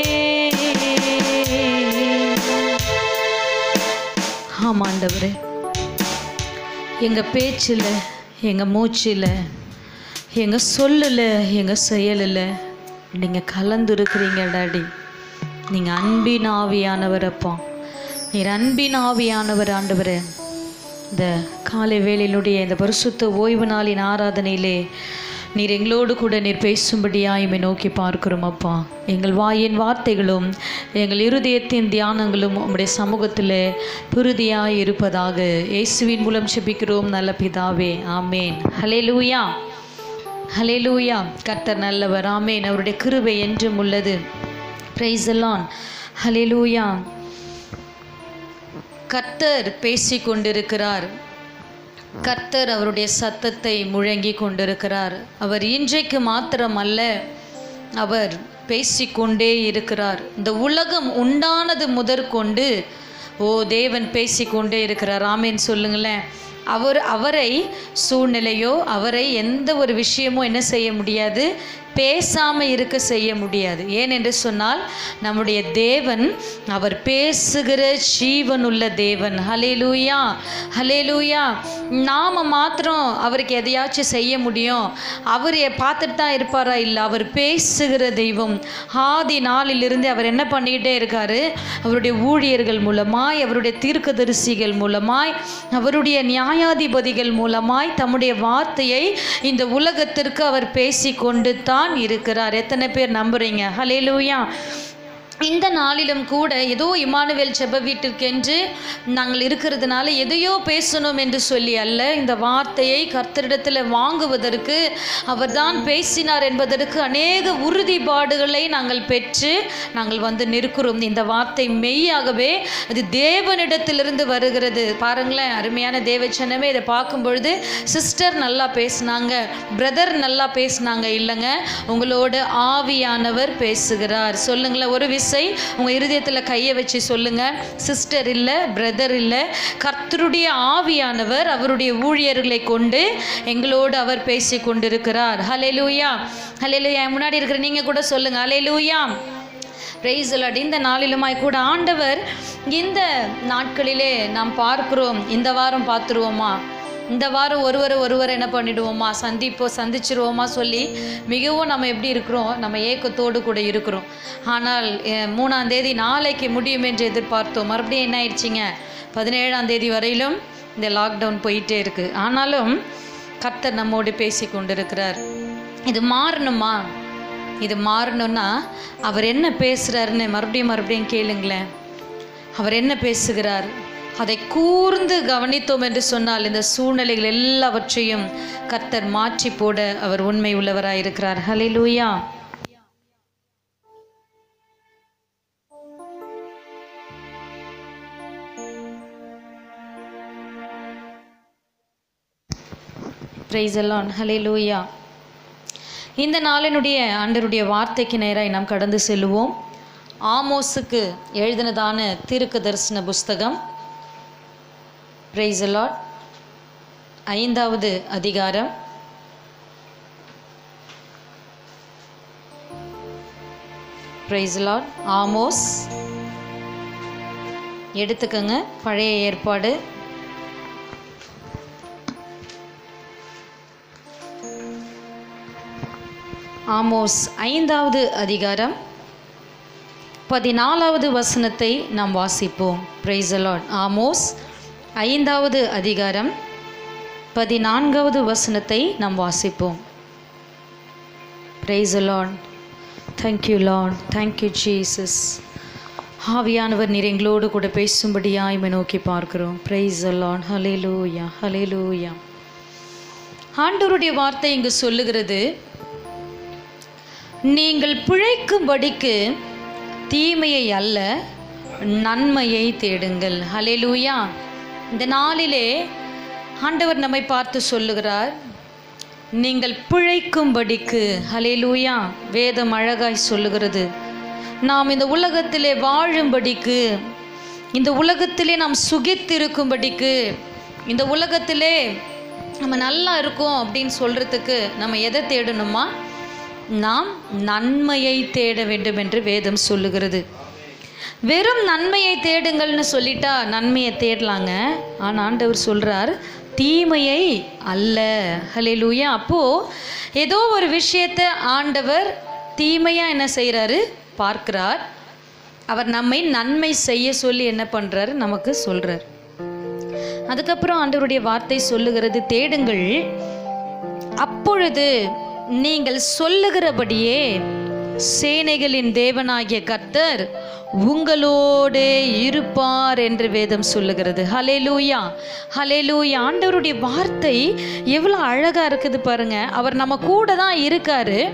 Speaker 3: ஆமாண்டவரே எங்கள் பேச்சில் எங்கள் மூச்சில் எங்கள் சொல்லில் எங்கள் செயலில் நீங்கள் கலந்துருக்கிறீங்க டாடி நீங்கள் அன்பின் ஆவியானவர் அப்பா நீர் அன்பின் ஆவியானவர் ஆண்டவரே இந்த காலை வேளையிலுடைய இந்த பரிசுத்த ஓய்வு நாளின் ஆராதனையிலே நீர் எங்களோடு கூட நீர் பேசும்படியாக இமை நோக்கி பார்க்கிறோம் அப்பா எங்கள் வாயின் வார்த்தைகளும் எங்கள் இருதயத்தின் தியானங்களும் உம்முடைய சமூகத்தில் புருதியாய் இருப்பதாக இயேசுவின் மூலம் செபிக்கிறோம் நல்ல பிதாவே ஆமேன் ஹலேலூயா ஹலேலூயா கர்த்தர் நல்லவர் ஆமேன் அவருடைய கிருபை என்றும் உள்ளது பிரைஸ் எல்லாம் ஹalleluya கர்த்தர் பேசி கொண்டிருக்கிறார் கர்த்தர் அவருடைய சத்தத்தை முழங்கி கொண்டிருக்கிறார் அவர் இன்றைக்கு மாத்திரமல்ல அவர் பேசிக்கொண்டே இருக்கிறார் இந்த உலகம் உண்டானது முதற்கொண்டு ஓ தேவன் பேசிக்கொண்டே இருக்கிறார் ஆமேன் சொல்லுங்களேன் அவர் அவரை சூழ்நிலையோ அவரை எந்த ஒரு விஷயமோ என்ன செய்ய முடியாது பேசாமல் இருக்க செய்ய முடியாது ஏனென்று சொன்னால் நம்முடைய தேவன் அவர் பேசுகிற ஜீவனுள்ள தேவன் ஹலேலூயா ஹலேலூயா நாம் மாத்திரம் அவருக்கு எதையாச்சும் செய்ய முடியும் அவர் எ- பார்த்துட்டு தான் இருப்பாரா இல்லை அவர் பேசுகிற தெய்வம் ஆதி நாளிலிருந்து அவர் என்ன பண்ணிக்கிட்டே இருக்காரு அவருடைய ஊழியர்கள் மூலமாய் அவருடைய தீர்க்கதரிசிகள் மூலமாய் அவருடைய நியாயாதிபதிகள் மூலமாய் தம்முடைய வார்த்தையை இந்த உலகத்திற்கு அவர் பேசி கொண்டு தான் இருக்கிறார் எத்தனை பேர் நம்புறீங்க ஹலேலூயா இந்த நாளிலும் கூட ஏதோ இமானுவேல் செப வீட்டிற்கென்று நாங்கள் இருக்கிறதுனால எதையோ பேசணும் என்று சொல்லி அல்ல இந்த வார்த்தையை கர்த்தரிடத்தில் வாங்குவதற்கு அவர்தான் பேசினார் என்பதற்கு அநேக உறுதிப்பாடுகளை நாங்கள் பெற்று நாங்கள் வந்து நிற்கிறோம் இந்த வார்த்தை மெய்யாகவே அது தேவனிடத்திலிருந்து வருகிறது பாருங்களேன் அருமையான தேவச்சனமே இதை பார்க்கும் பொழுது சிஸ்டர் நல்லா பேசுனாங்க பிரதர் நல்லா பேசுனாங்க இல்லைங்க உங்களோட ஆவியானவர் பேசுகிறார் சொல்லுங்களேன் ஒரு விசை உங்கள் இருதயத்தில் கையை வச்சு சொல்லுங்க சிஸ்டர் இல்லை பிரதர் இல்லை கர்த்தருடைய ஆவியானவர் அவருடைய ஊழியர்களை கொண்டு எங்களோடு அவர் பேசி கொண்டிருக்கிறார் ஹalleluya ஹalleluya என் முன்னாடி இருக்கிற நீங்கள் கூட சொல்லுங்க ஹalleluya Praise the Lord. இந்த நாளிலுமாய் கூட ஆண்டவர் இந்த நாட்களிலே நாம் பார்க்கிறோம் இந்த வாரம் பார்த்துருவோமா இந்த வாரம் ஒருவர் ஒருவர் என்ன பண்ணிடுவோமா சந்திப்போம் சந்திச்சிருவோமா சொல்லி மிகவும் நம்ம எப்படி இருக்கிறோம் நம்ம ஏக்கத்தோடு கூட இருக்கிறோம் ஆனால் அஹ், மூணாம் தேதி நாளைக்கு முடியும் என்று எதிர்பார்த்தோம் மறுபடியும் என்ன ஆயிடுச்சிங்க பதினேழாம் தேதி வரையிலும் இந்த லாக்டவுன் போயிட்டே இருக்கு ஆனாலும் கர்த்தர் நம்மோடு பேசி கொண்டிருக்கிறார் இது மாறணுமா இது மாறணும்னா அவர் என்ன பேசுகிறாருன்னு மறுபடியும் மறுபடியும் கேளுங்களேன் அவர் என்ன பேசுகிறார் அதை கூர்ந்து கவனித்தோம் என்று சொன்னால் இந்த சூழ்நிலைகள் எல்லாவற்றையும் கர்த்தர் மாற்றி போட அவர் உண்மை உள்ளவராய் இருக்கிறார் ஹalleluya பிரைஸ் எல்லாம் ஹalleluya இந்த நாளினுடைய ஆண்டருடைய வார்த்தைக்கு நேராய் நாம் கடந்து செல்லுவோம் ஆமோஸுக்கு எழுதினதான தீர்க்க தரிசன புஸ்தகம் பிரைஸ் லார்ட் ஐந்தாவது அதிகாரம் பிரைஸ் லார்ட் ஆமோஸ் எடுத்துக்கங்க பழைய ஏற்பாடு ஆமோஸ் ஐந்தாவது அதிகாரம் பதினாலாவது வசனத்தை நாம் வாசிப்போம் பிரைஸ் லார்ட் ஆமோஸ் ஐந்தாவது அதிகாரம் பதினான்காவது வசனத்தை நாம் வாசிப்போம் praise Lord thank you Lord thank you Jesus ஆவியானவர் நீர் எங்களோடு கூட பேசும்படியாக இமை நோக்கி பார்க்கிறோம் பிரைஸ் லார்ட் ஹலே லூயா ஹலே லூயா ஆண்டவருடைய வார்த்தை இங்கு சொல்லுகிறது நீங்கள் பிழைக்கும்படிக்கு தீமையை அல்ல நன்மையை தேடுங்கள் ஹalleluya இந்த நாளிலே ஆண்டவர் நம்மை பார்த்து சொல்லுகிறார் நீங்கள் பிழைக்கும்படிக்கு ஹalleluya வேதம் அழகாய் சொல்லுகிறது நாம் இந்த உலகத்திலே வாழும்படிக்கு இந்த உலகத்திலே நாம் சுகித்திருக்கும்படிக்கு இந்த உலகத்திலே நம்ம நல்லா இருக்கோம் அப்படின்னு சொல்கிறதுக்கு நம்ம எதை தேடணுமா நாம் நன்மையை தேட வேண்டும் என்று வேதம் சொல்லுகிறது வெறும் நன்மையை தேடுங்கள்னு சொல்லிட்டா நன்மையை தேடலாங்க ஆனால் ஆண்டவர் சொல்கிறார் தீமையை அல்ல ஹalleluya அப்போது ஏதோ ஒரு விஷயத்தை ஆண்டவர் தீமையாக என்ன செய்கிறாரு பார்க்கிறார் அவர் நம்மை நன்மை செய்ய சொல்லி என்ன பண்ணுறாரு நமக்கு சொல்கிறார் அதுக்கப்புறம் ஆண்டவருடைய வார்த்தை சொல்லுகிறது தேடுங்கள் அப்பொழுது நீங்கள் சொல்லுகிறபடியே சேனைகளின் தேவனாகிய கர்த்தர் உங்களோடே இருப்பார் என்று வேதம் சொல்லுகிறது ஹலேலூயா ஹலேலூயா ஆண்டவருடைய வார்த்தை எவ்வளோ அழகாக இருக்குது பாருங்க அவர் நம்ம கூட தான் இருக்காரு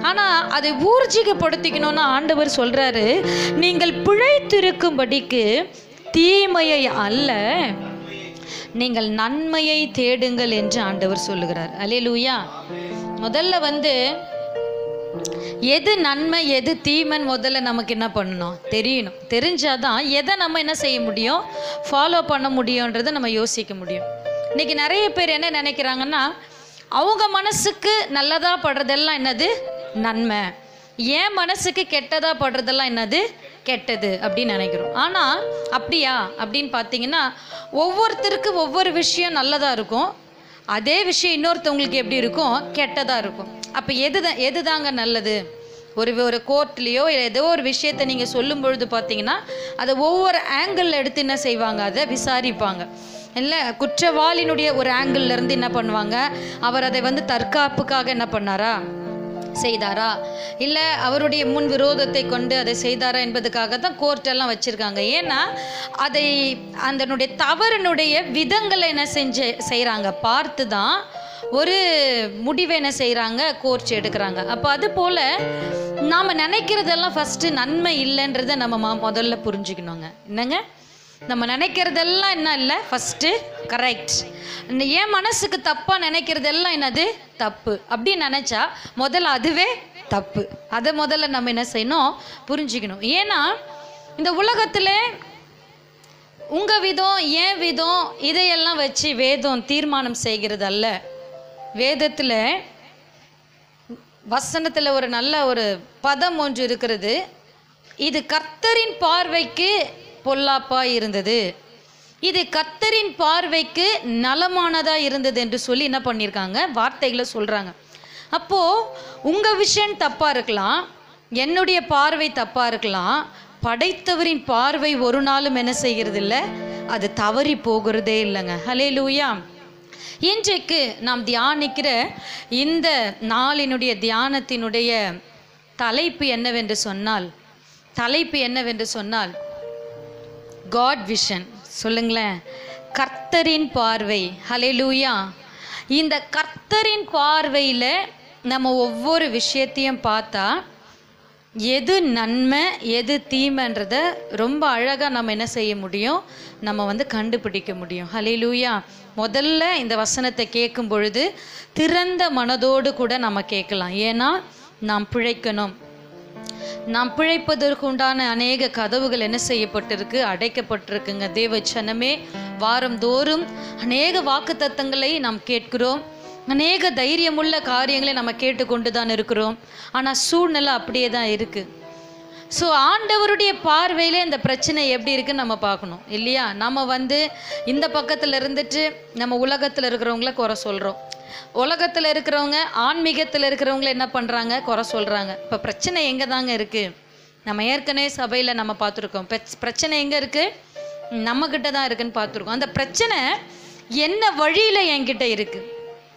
Speaker 3: ஆனால் அதை ஊர்ஜிகப்படுத்திக்கணும்னு ஆண்டவர் சொல்கிறாரு நீங்கள் பிழைத்திருக்கும்படிக்கு தீமையை அல்ல நீங்கள் நன்மையை தேடுங்கள் என்று ஆண்டவர் சொல்லுகிறார் அல்லேலூயா முதல்ல வந்து எது நன்மை எது தீமைன்னு முதல்ல நமக்கு என்ன பண்ணணும் தெரியணும் தெரிஞ்சாதான் எதை நம்ம என்ன செய்ய முடியும் ஃபாலோ பண்ண முடியுன்றதை நம்ம யோசிக்க முடியும் இன்னைக்கு நிறைய பேர் என்ன நினைக்கிறாங்கன்னா அவங்க மனசுக்கு நல்லதா படுறதெல்லாம் என்னது நன்மை என் மனசுக்கு கெட்டதா படுறதெல்லாம் என்னது கெட்டது அப்படின்னு நினைக்கிறோம் ஆனால் அப்படியா அப்படின்னு பார்த்தீங்கன்னா ஒவ்வொருத்தருக்கு ஒவ்வொரு விஷயம் நல்லதாக இருக்கும் அதே விஷயம் இன்னொருத்தவங்களுக்கு எப்படி இருக்கும் கெட்டதாக இருக்கும் அப்போ எது தான் எது தாங்க நல்லது ஒரு ஒரு கோர்ட்லேயோ ஏதோ ஒரு விஷயத்தை நீங்கள் சொல்லும் பொழுது பார்த்தீங்கன்னா அதை ஒவ்வொரு ஆங்கிளில் எடுத்து என்ன செய்வாங்க அதை விசாரிப்பாங்க இல்லை குற்றவாளியினுடைய ஒரு ஆங்கிள் இருந்து என்ன பண்ணுவாங்க அவர் அதை வந்து தற்காப்புக்காக என்ன பண்ணாரா செய்தாரா இல்லை அவருடைய முன் விரோதத்தை கொண்டு அதை செய்தாரா என்பதுக்காக தான் கோர்ட்டெல்லாம் வச்சுருக்காங்க ஏன்னா அதை அதனுடைய தவறினுடைய விதங்களை என்ன செஞ்சு செய்கிறாங்க பார்த்து தான் ஒரு முடிவை என்ன செய்கிறாங்க கோர்ட் எடுக்கிறாங்க அப்போ அது போல் நாம் நினைக்கிறதெல்லாம் ஃபஸ்ட்டு நன்மை இல்லைன்றதை நம்ம ம- முதல்ல புரிஞ்சுக்கணுங்க என்னங்க நம்ம நினைக்கிறதெல்லாம் என்ன இல்லை ஃபஸ்ட்டு கரெக்ட் என் மனசுக்கு தப்பாக நினைக்கிறதெல்லாம் என்னது தப்பு அப்படின்னு நினச்சா முதல்ல அதுவே தப்பு அதை முதல்ல நம்ம என்ன செய்யணும் புரிஞ்சுக்கணும் ஏன்னா இந்த உலகத்தில் உங்கள் விதம் ஏன் விதம் இதையெல்லாம் வச்சு வேதம் தீர்மானம் செய்கிறது அல்ல வேதத்தில் வசனத்தில் ஒரு நல்ல ஒரு பதம் ஒன்று இருக்கிறது இது கர்த்தரின் பார்வைக்கு பொல்லாப்பா இருந்தது இது கர்த்தரின் பார்வைக்கு நலமானதா இருந்தது என்று சொல்லி என்ன பண்ணியிருக்காங்க வார்த்தைகளை சொல்றாங்க அப்போ உங்க விஷயம் தப்பா இருக்கலாம் என்னுடைய பார்வை தப்பா இருக்கலாம் படைத்தவரின் பார்வை ஒரு நாளும் என்ன செய்கிறது இல்லை அது தவறி போகிறதே இல்லைங்க ஹலே லூயா இன்றைக்கு நாம் தியானிக்கிற இந்த நாளினுடைய தியானத்தினுடைய தலைப்பு என்னவென்று சொன்னால் தலைப்பு என்னவென்று சொன்னால் காட் விஷன் சொல்லுங்களேன் கர்த்தரின் பார்வை ஹalleluya இந்த கர்த்தரின் பார்வையில் நம்ம ஒவ்வொரு விஷயத்தையும் பார்த்தா எது நன்மை எது தீமைன்றத ரொம்ப அழகாக நம்ம என்ன செய்ய முடியும் நம்ம வந்து கண்டுபிடிக்க முடியும் ஹalleluya முதல்ல இந்த வசனத்தை கேட்கும் பொழுது திறந்த மனதோடு கூட நம்ம கேட்கலாம் ஏன்னா நாம் பிழைக்கணும் நாம் பிழைப்பதற்கு உண்டான அநேக கதவுகள் என்ன செய்யப்பட்டிருக்கு அடைக்கப்பட்டிருக்குங்க தேவ சனமே வாரந்தோறும் அநேக வாக்குத்தத்தங்களை நாம் கேட்கிறோம் அநேக தைரியமுள்ள காரியங்களை நம்ம கேட்டுக்கொண்டு தான் இருக்கிறோம் ஆனால் சூழ்நிலை அப்படியே தான் இருக்குது ஸோ ஆண்டவருடைய பார்வையிலே இந்த பிரச்சனை எப்படி இருக்குன்னு நம்ம பார்க்கணும் இல்லையா நம்ம வந்து இந்த பக்கத்தில் இருந்துட்டு நம்ம உலகத்தில் இருக்கிறவங்கள குறை சொல்கிறோம் உலகத்தில் இருக்கிறவங்க ஆன்மீகத்தில் இருக்கிறவங்கள என்ன பண்ணுறாங்க குறை சொல்கிறாங்க இப்போ பிரச்சனை எங்கே தாங்க இருக்குது நம்ம ஏற்கனவே சபையில் நம்ம பார்த்துருக்கோம் பிரச்- பிரச்சனை எங்கே இருக்குது நம்மக்கிட்ட தான் இருக்குன்னு பார்த்துருக்கோம் அந்த பிரச்சனை என்ன வழியில் என்கிட்ட இருக்குது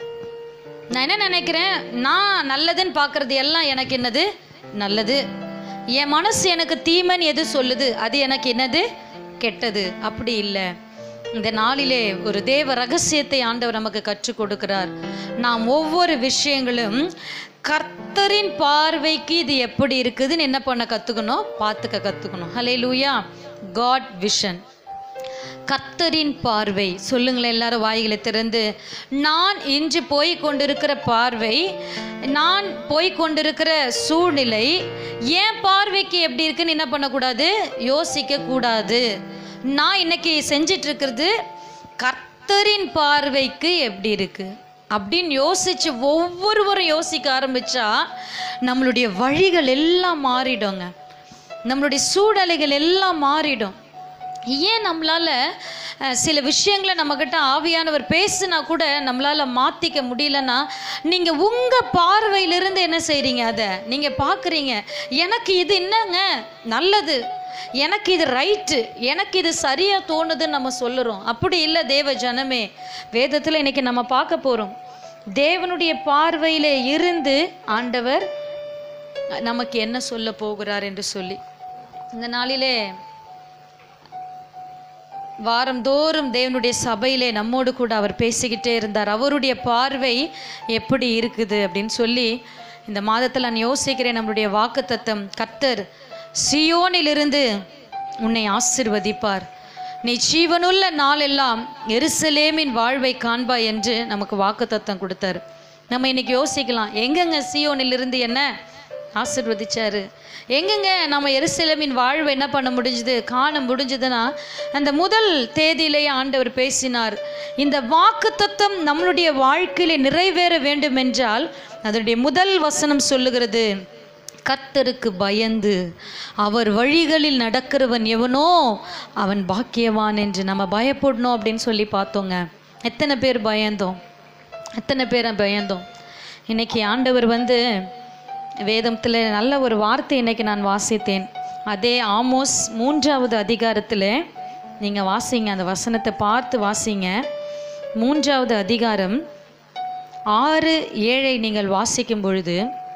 Speaker 3: நான் என்ன நினைக்கிறேன் நான் நல்லதுன்னு பார்க்கறது எல்லாம் எனக்கு என்னது நல்லது என் மனசு எனக்கு தீமைன்னு எது சொல்லுது அது எனக்கு என்னது கெட்டது அப்படி இல்லை இந்த நாளிலே ஒரு தேவ ரகசியத்தை ஆண்டவர் நமக்கு கற்றுக் கொடுக்கிறார் நாம் ஒவ்வொரு விஷயங்களும் கர்த்தரின் பார்வைக்கு இது எப்படி இருக்குதுன்னு என்ன பண்ண கற்றுக்கணும் பார்த்துக்க கற்றுக்கணும் ஹலே லூயா காட் விஷன் கர்த்தரின் பார்வை சொல்லுங்களேன் எல்லாரும் வாய்களை திறந்து நான் இன்று போய் கொண்டிருக்கிற பார்வை நான் போய் கொண்டிருக்கிற சூழ்நிலை என் பார்வைக்கு எப்படி இருக்குன்னு என்ன பண்ணக்கூடாது யோசிக்க கூடாது நான் இன்னைக்கு செஞ்சிட்டு இருக்கிறது கர்த்தரின் பார்வைக்கு எப்படி இருக்கு அப்படின்னு யோசிச்சு ஒவ்வொருவரும் யோசிக்க ஆரம்பிச்சா நம்மளுடைய வழிகள் எல்லாம் மாறிடுங்க நம்மளுடைய சூழ்நிலைகள் எல்லாம் மாறிடும் ஏன் நம்மளால் சில விஷயங்களை நம்மக்கிட்ட ஆவியானவர் பேசுனா கூட நம்மளால் மாற்றிக்க முடியலன்னா நீங்கள் உங்கள் பார்வையிலிருந்து என்ன செய்கிறீங்க அதை நீங்கள் பார்க்குறீங்க எனக்கு இது என்னங்க நல்லது எனக்கு இது ரைட்டு எனக்கு இது சரியாக தோணுதுன்னு நம்ம சொல்லுறோம் அப்படி இல்லை தேவ ஜனமே வேதத்தில் இன்னைக்கு நம்ம பார்க்க போகிறோம் தேவனுடைய பார்வையில் இருந்து ஆண்டவர் நமக்கு என்ன சொல்ல போகிறார் என்று சொல்லி இந்த நாளிலே வாரந்தோறும் தேவனுடைய சபையிலே நம்மோடு கூட அவர் பேசிக்கிட்டே இருந்தார் அவருடைய பார்வை எப்படி இருக்குது அப்படின்னு சொல்லி இந்த மாதத்தில் நான் யோசிக்கிறேன் நம்மளுடைய வாக்குத்தத்தம் கர்த்தர் சியோனிலிருந்து உன்னை ஆசிர்வதிப்பார் நீ ஜீவனுள்ள நாளெல்லாம் எருசலேமின் வாழ்வை காண்பாய் என்று நமக்கு வாக்குத்தத்தம் கொடுத்தாரு நம்ம இன்னைக்கு யோசிக்கலாம் எங்கெங்க சியோனிலிருந்து என்ன ஆசிர்வதிச்சாரு எங்கெங்க நம்ம எருசலேமின் வாழ்வை என்ன பண்ண முடிஞ்சுது காண முடிஞ்சதுன்னா அந்த முதல் தேதியிலேயே ஆண்டவர் பேசினார் இந்த வாக்குத்தத்தம் நம்மளுடைய வாழ்க்கையிலே நிறைவேற வேண்டும் என்றால் அதனுடைய முதல் வசனம் சொல்லுகிறது கர்த்தருக்கு பயந்து அவர் வழிகளில் நடக்கிறவன் எவனோ அவன் பாக்கியவான் என்று நம்ம பயப்படணும் அப்படின்னு சொல்லி பார்த்தோங்க எத்தனை பேர் பயந்தோம் எத்தனை பேரை பயந்தோம் இன்னைக்கு ஆண்டவர் வந்து வேதத்தில் நல்ல ஒரு வார்த்தை இன்னைக்கு நான் வாசித்தேன் அதே ஆமோஸ் மூன்றாவது அதிகாரத்தில் நீங்கள் வாசிங்க அந்த வசனத்தை பார்த்து வாசிங்க மூன்றாவது அதிகாரம் ஆறு ஏழை நீங்கள் வாசிக்கும் பொழுது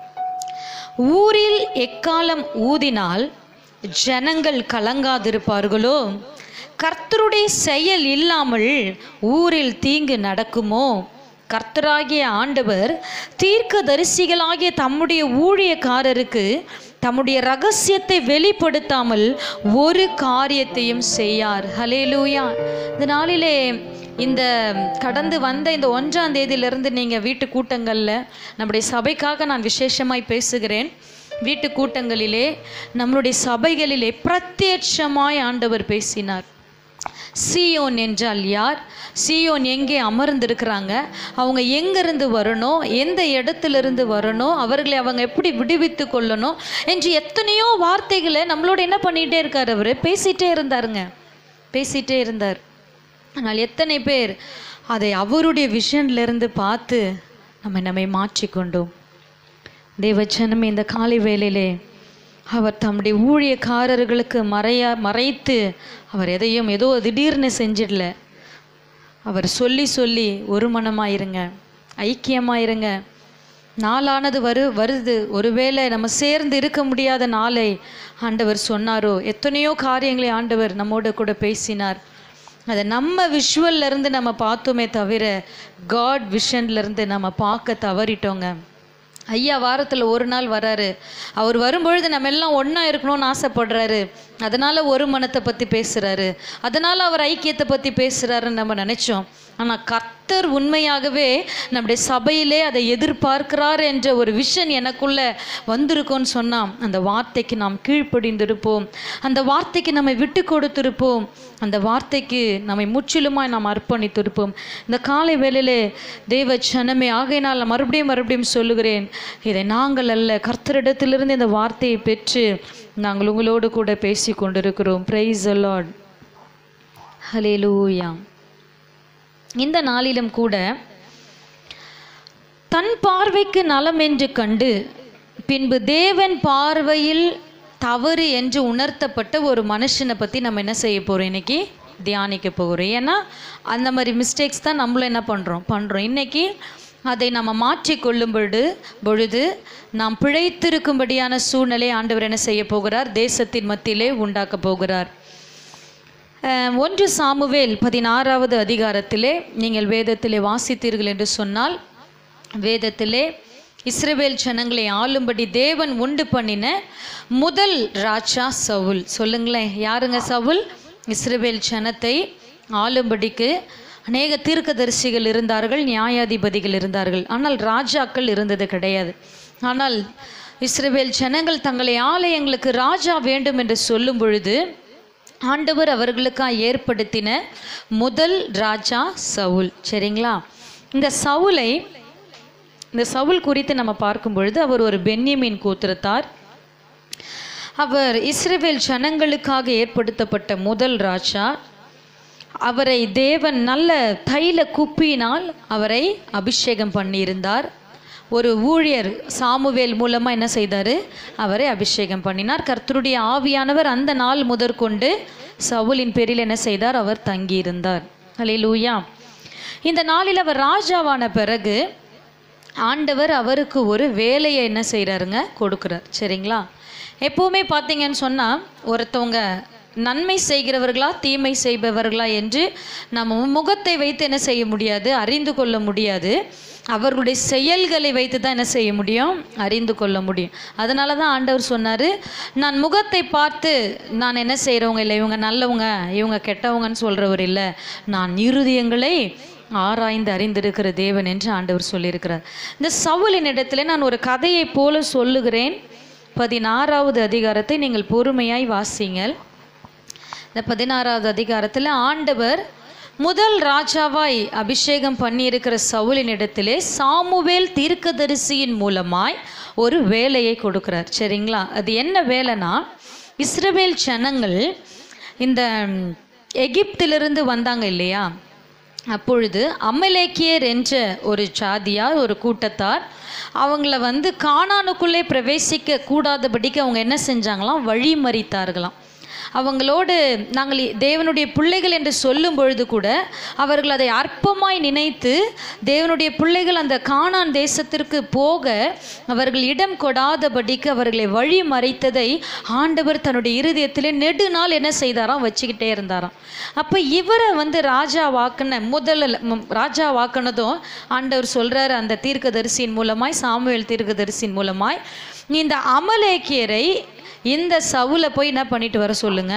Speaker 3: ஊரில் எக்காலம் ஊதினால் ஜனங்கள் கலங்காதிருப்பார்களோ கர்த்தருடைய செயல் இல்லாமல் ஊரில் தீங்கு நடக்குமோ கர்த்தராகிய ஆண்டவர் தீர்க்கதரிசிகளாகிய தம்முடைய ஊழியக்காரருக்கு தம்முடைய ரகசியத்தை வெளிப்படுத்தாமல் ஒரு காரியத்தையும் செய்யார் ஹலேலூயா இந்த நாளிலே இந்த கடந்து வந்த இந்த ஒன்றாம் தேதியிலிருந்து நீங்கள் வீட்டு கூட்டங்களில் நம்முடைய சபைக்காக நான் விசேஷமாய் பேசுகிறேன் வீட்டு கூட்டங்களிலே நம்மளுடைய சபைகளிலே பிரத்யட்சமாய் ஆண்டவர் பேசினார் சியோன் என்றால் யார் சியோன் எங்கே அமர்ந்திருக்கிறாங்க அவங்க எங்கிருந்து வரணும் எந்த இடத்திலிருந்து வரணும் அவர்களை அவங்க எப்படி விடுவித்து கொள்ளணும் என்று எத்தனையோ வார்த்தைகளை நம்மளோட என்ன பண்ணிகிட்டே இருக்கார் அவர் பேசிகிட்டே இருந்தாருங்க பேசிகிட்டே இருந்தார் ஆனால் எத்தனை பேர் அதை அவருடைய விஷன்ல இருந்து பார்த்து நம்ம நம்மை மாற்றிக்கொண்டோம் தேவச்சனமே இந்த காலை வேளையிலே அவர் தம்முடைய ஊழியக்காரர்களுக்கு மறையா மறைத்து அவர் எதையும் ஏதோ திடீர்னு செஞ்சிடல அவர் சொல்லி சொல்லி ஒரு மனமாயிருங்க ஐக்கியமாயிருங்க நாளானது வரு வருது ஒருவேளை நம்ம சேர்ந்து இருக்க முடியாத நாளை ஆண்டவர் சொன்னாரோ எத்தனையோ காரியங்களை ஆண்டவர் நம்மோட கூட பேசினார் அதை நம்ம விஷுவல்ல இருந்து நம்ம பார்த்தோமே தவிர காட் விஷன்ல இருந்து நம்ம பார்க்க தவறிட்டோங்க ஐயா வாரத்தில் ஒரு நாள் வராரு அவர் வரும்பொழுது நம்ம எல்லாம் ஒன்றா இருக்கணும்னு ஆசைப்படுறாரு அதனால் ஒரு மனத்தை பற்றி பேசுகிறாரு அதனால் அவர் ஐக்கியத்தை பற்றி பேசுகிறாருன்னு நம்ம நினச்சோம் ஆனால் கர்த்தர் உண்மையாகவே நம்முடைய சபையிலே அதை எதிர்பார்க்கிறார் என்ற ஒரு விஷன் எனக்குள்ளே வந்திருக்கோன்னு சொன்னால் அந்த வார்த்தைக்கு நாம் கீழ்ப்படிந்திருப்போம் அந்த வார்த்தைக்கு நம்மை விட்டு கொடுத்திருப்போம் அந்த வார்த்தைக்கு நம்மை முற்றிலுமாய் நாம் அர்ப்பணித்திருப்போம் இந்த காலை வேளையிலே தேவ சனமே ஆகையினால் நான் மறுபடியும் மறுபடியும் சொல்லுகிறேன் இதை நாங்கள் அல்ல கர்த்தரிடத்திலிருந்து இந்த வார்த்தையை பெற்று நாங்கள் உங்களோடு கூட பேசி கொண்டிருக்கிறோம் பிரைஸ் லார்ட் ஹலேலூயா இந்த நாளிலும் கூட தன் பார்வைக்கு நலம் என்று கண்டு பின்பு தேவன் பார்வையில் தவறு என்று உணர்த்தப்பட்ட ஒரு மனுஷனை பற்றி நம்ம என்ன செய்ய போகிறோம் இன்னைக்கு தியானிக்க போகிறோம் ஏன்னா அந்த மாதிரி மிஸ்டேக்ஸ் தான் நம்மளும் என்ன பண்ணுறோம் பண்ணுறோம் இன்னைக்கு அதை நம்ம மாற்றிக்கொள்ளும் பொழுது பொழுது நாம் பிழைத்திருக்கும்படியான சூழ்நிலை ஆண்டவர் என்ன செய்ய போகிறார் தேசத்தின் மத்தியிலே உண்டாக்க போகிறார் அஹ், ஒன்று சாமுவேல் பதினாறாவது அதிகாரத்திலே நீங்கள் வேதத்திலே வாசித்தீர்கள் என்று சொன்னால் வேதத்திலே இஸ்ரவேல் ஜனங்களை ஆளும்படி தேவன் உண்டு பண்ணின முதல் ராஜா சவுல் சொல்லுங்களேன் யாருங்க சவுல் இஸ்ரவேல் ஜனத்தை ஆளும்படிக்கு அநேக தீர்க்கதரிசிகள் இருந்தார்கள் நியாயாதிபதிகள் இருந்தார்கள் ஆனால் ராஜாக்கள் இருந்தது கிடையாது ஆனால் இஸ்ரவேல் ஜனங்கள் தங்களை ஆலயங்களுக்கு ராஜா வேண்டும் என்று சொல்லும் பொழுது ஆண்டவர் அவர்களுக்காக ஏற்படுத்தின முதல் ராஜா சவுல் சரிங்களா இந்த சவுலை இந்த சவுல் குறித்து நம்ம பார்க்கும் பொழுது அவர் ஒரு பென்யமின் கோத்திரத்தார் அவர் இஸ்ரவேல் ஜனங்களுக்காக ஏற்படுத்தப்பட்ட முதல் ராஜா அவரை தேவன் நல்ல தைல குப்பியினால் அவரை அபிஷேகம் பண்ணியிருந்தார் ஒரு ஊழியர் சாமுவேல் மூலமாக என்ன செய்தார் அவரை அபிஷேகம் பண்ணினார் கர்த்தருடைய ஆவியானவர் அந்த நாள் முதற்கொண்டு சவுலின் பேரில் என்ன செய்தார் அவர் தங்கியிருந்தார் அல்லேலூயா இந்த நாளில் அவர் ராஜாவான பிறகு ஆண்டவர் அவருக்கு ஒரு வேலையை என்ன செய்கிறாருங்க கொடுக்குறார் சரிங்களா எப்போவுமே பார்த்தீங்கன்னு சொன்னால் ஒருத்தவங்க நன்மை செய்கிறவர்களா தீமை செய்பவர்களா என்று நம்ம முகத்தை வைத்து என்ன செய்ய முடியாது அறிந்து கொள்ள முடியாது அவர்களுடைய செயல்களை வைத்து தான் என்ன செய்ய முடியும் அறிந்து கொள்ள முடியும் அதனால தான் ஆண்டவர் சொன்னார் நான் முகத்தை பார்த்து நான் என்ன செய்கிறவங்க இல்லை இவங்க நல்லவங்க இவங்க கெட்டவங்கன்னு சொல்கிறவர் இல்லை நான் இருதயங்களை ஆராய்ந்து அறிந்திருக்கிற தேவன் என்று ஆண்டவர் சொல்லியிருக்கிறார் இந்த சவுலின் இடத்துல நான் ஒரு கதையைப் போல சொல்லுகிறேன் பதினாறாவது அதிகாரத்தை நீங்கள் பொறுமையாய் வாசிங்கள் இந்த பதினாறாவது அதிகாரத்தில் ஆண்டவர் முதல் ராஜாவாய் அபிஷேகம் பண்ணியிருக்கிற சவுலின் இடத்திலே சாமுவேல் தீர்க்கதரிசியின் மூலமாய் ஒரு வேலையை கொடுக்கிறார் சரிங்களா அது என்ன வேலைனா இஸ்ரவேல் ஜனங்கள் இந்த ம், எகிப்திலிருந்து வந்தாங்க இல்லையா அப்பொழுது அமலேக்கியர் என்ற ஒரு சாதியார் ஒரு கூட்டத்தார் அவங்கள வந்து கானானுக்குள்ளே பிரவேசிக்க கூடாதபடிக்கு அவங்க என்ன செஞ்சாங்களாம் வழிமறித்தார்களாம் அவங்களோடு நாங்கள் தேவனுடைய பிள்ளைகள் என்று சொல்லும் பொழுது கூட அவர்கள் அதை அற்பமாய் நினைத்து தேவனுடைய பிள்ளைகள் அந்த கானான் தேசத்திற்கு போக அவர்கள் இடம் கொடாதபடிக்கு அவர்களை வழி மறைத்ததை ஆண்டவர் தன்னுடைய இருதயத்திலே நெடுநாள் என்ன செய்தாராம் வச்சுக்கிட்டே இருந்தாராம் அப்போ இவரை வந்து ராஜா வாக்குன முதல்ல ம், ராஜா வாக்குனதும் ஆண்டவர் சொல்றாரு அந்த தீர்க்கதரிசியின் மூலமாய் சாமுவேல் தீர்க்கதரிசியின் மூலமாய் நீ இந்த அமலேக்கியரை இந்த சவுலை போய் என்ன பண்ணிட்டு வர சொல்லுங்க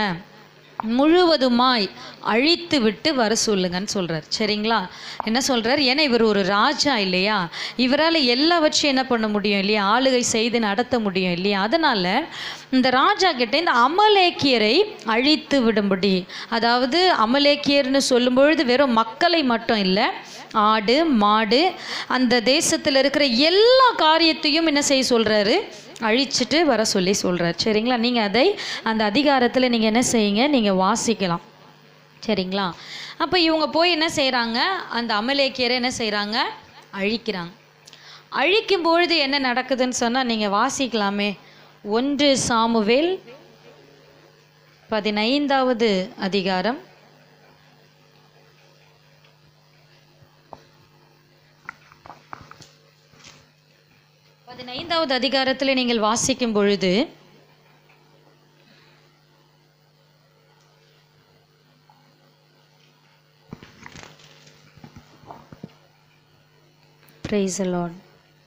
Speaker 3: முழுவதுமாய் அழித்து விட்டு வர சொல்லுங்கன்னு சொல்றார் சரிங்களா என்ன சொல்றார் ஏன்னா இவர் ஒரு ராஜா இல்லையா இவரால் எல்லாவற்றையும் என்ன பண்ண முடியும் இல்லையா ஆளுகை செய்து நடத்த முடியும் இல்லையா அதனால இந்த ராஜா கிட்ட இந்த அமலேக்கியரை அழித்து விடும்படி அதாவது அமலேக்கியர்னு சொல்லும் பொழுது வெறும் மக்களை மட்டும் இல்லை ஆடு மாடு அந்த தேசத்தில் இருக்கிற எல்லா காரியத்தையும் என்ன செய்ய சொல்றாரு அழிச்சிட்டு வர சொல்லி சொல்றார் சரிங்களா நீங்கள் அதை அந்த அதிகாரத்தில் நீங்கள் என்ன செய்யுங்க நீங்கள் வாசிக்கலாம் சரிங்களா அப்போ இவங்க போய் என்ன செய்கிறாங்க அந்த அமலேக்கியரை என்ன செய்கிறாங்க அழிக்கிறாங்க அழிக்கும் பொழுது என்ன நடக்குதுன்னு சொன்னால் நீங்கள் வாசிக்கலாமே ஒன்று சாமுவேல் பதினைந்தாவது அதிகாரம் பதினைந்தாவது அதிகாரத்தில் நீங்கள் வாசிக்கும் பொழுது Praise the Lord.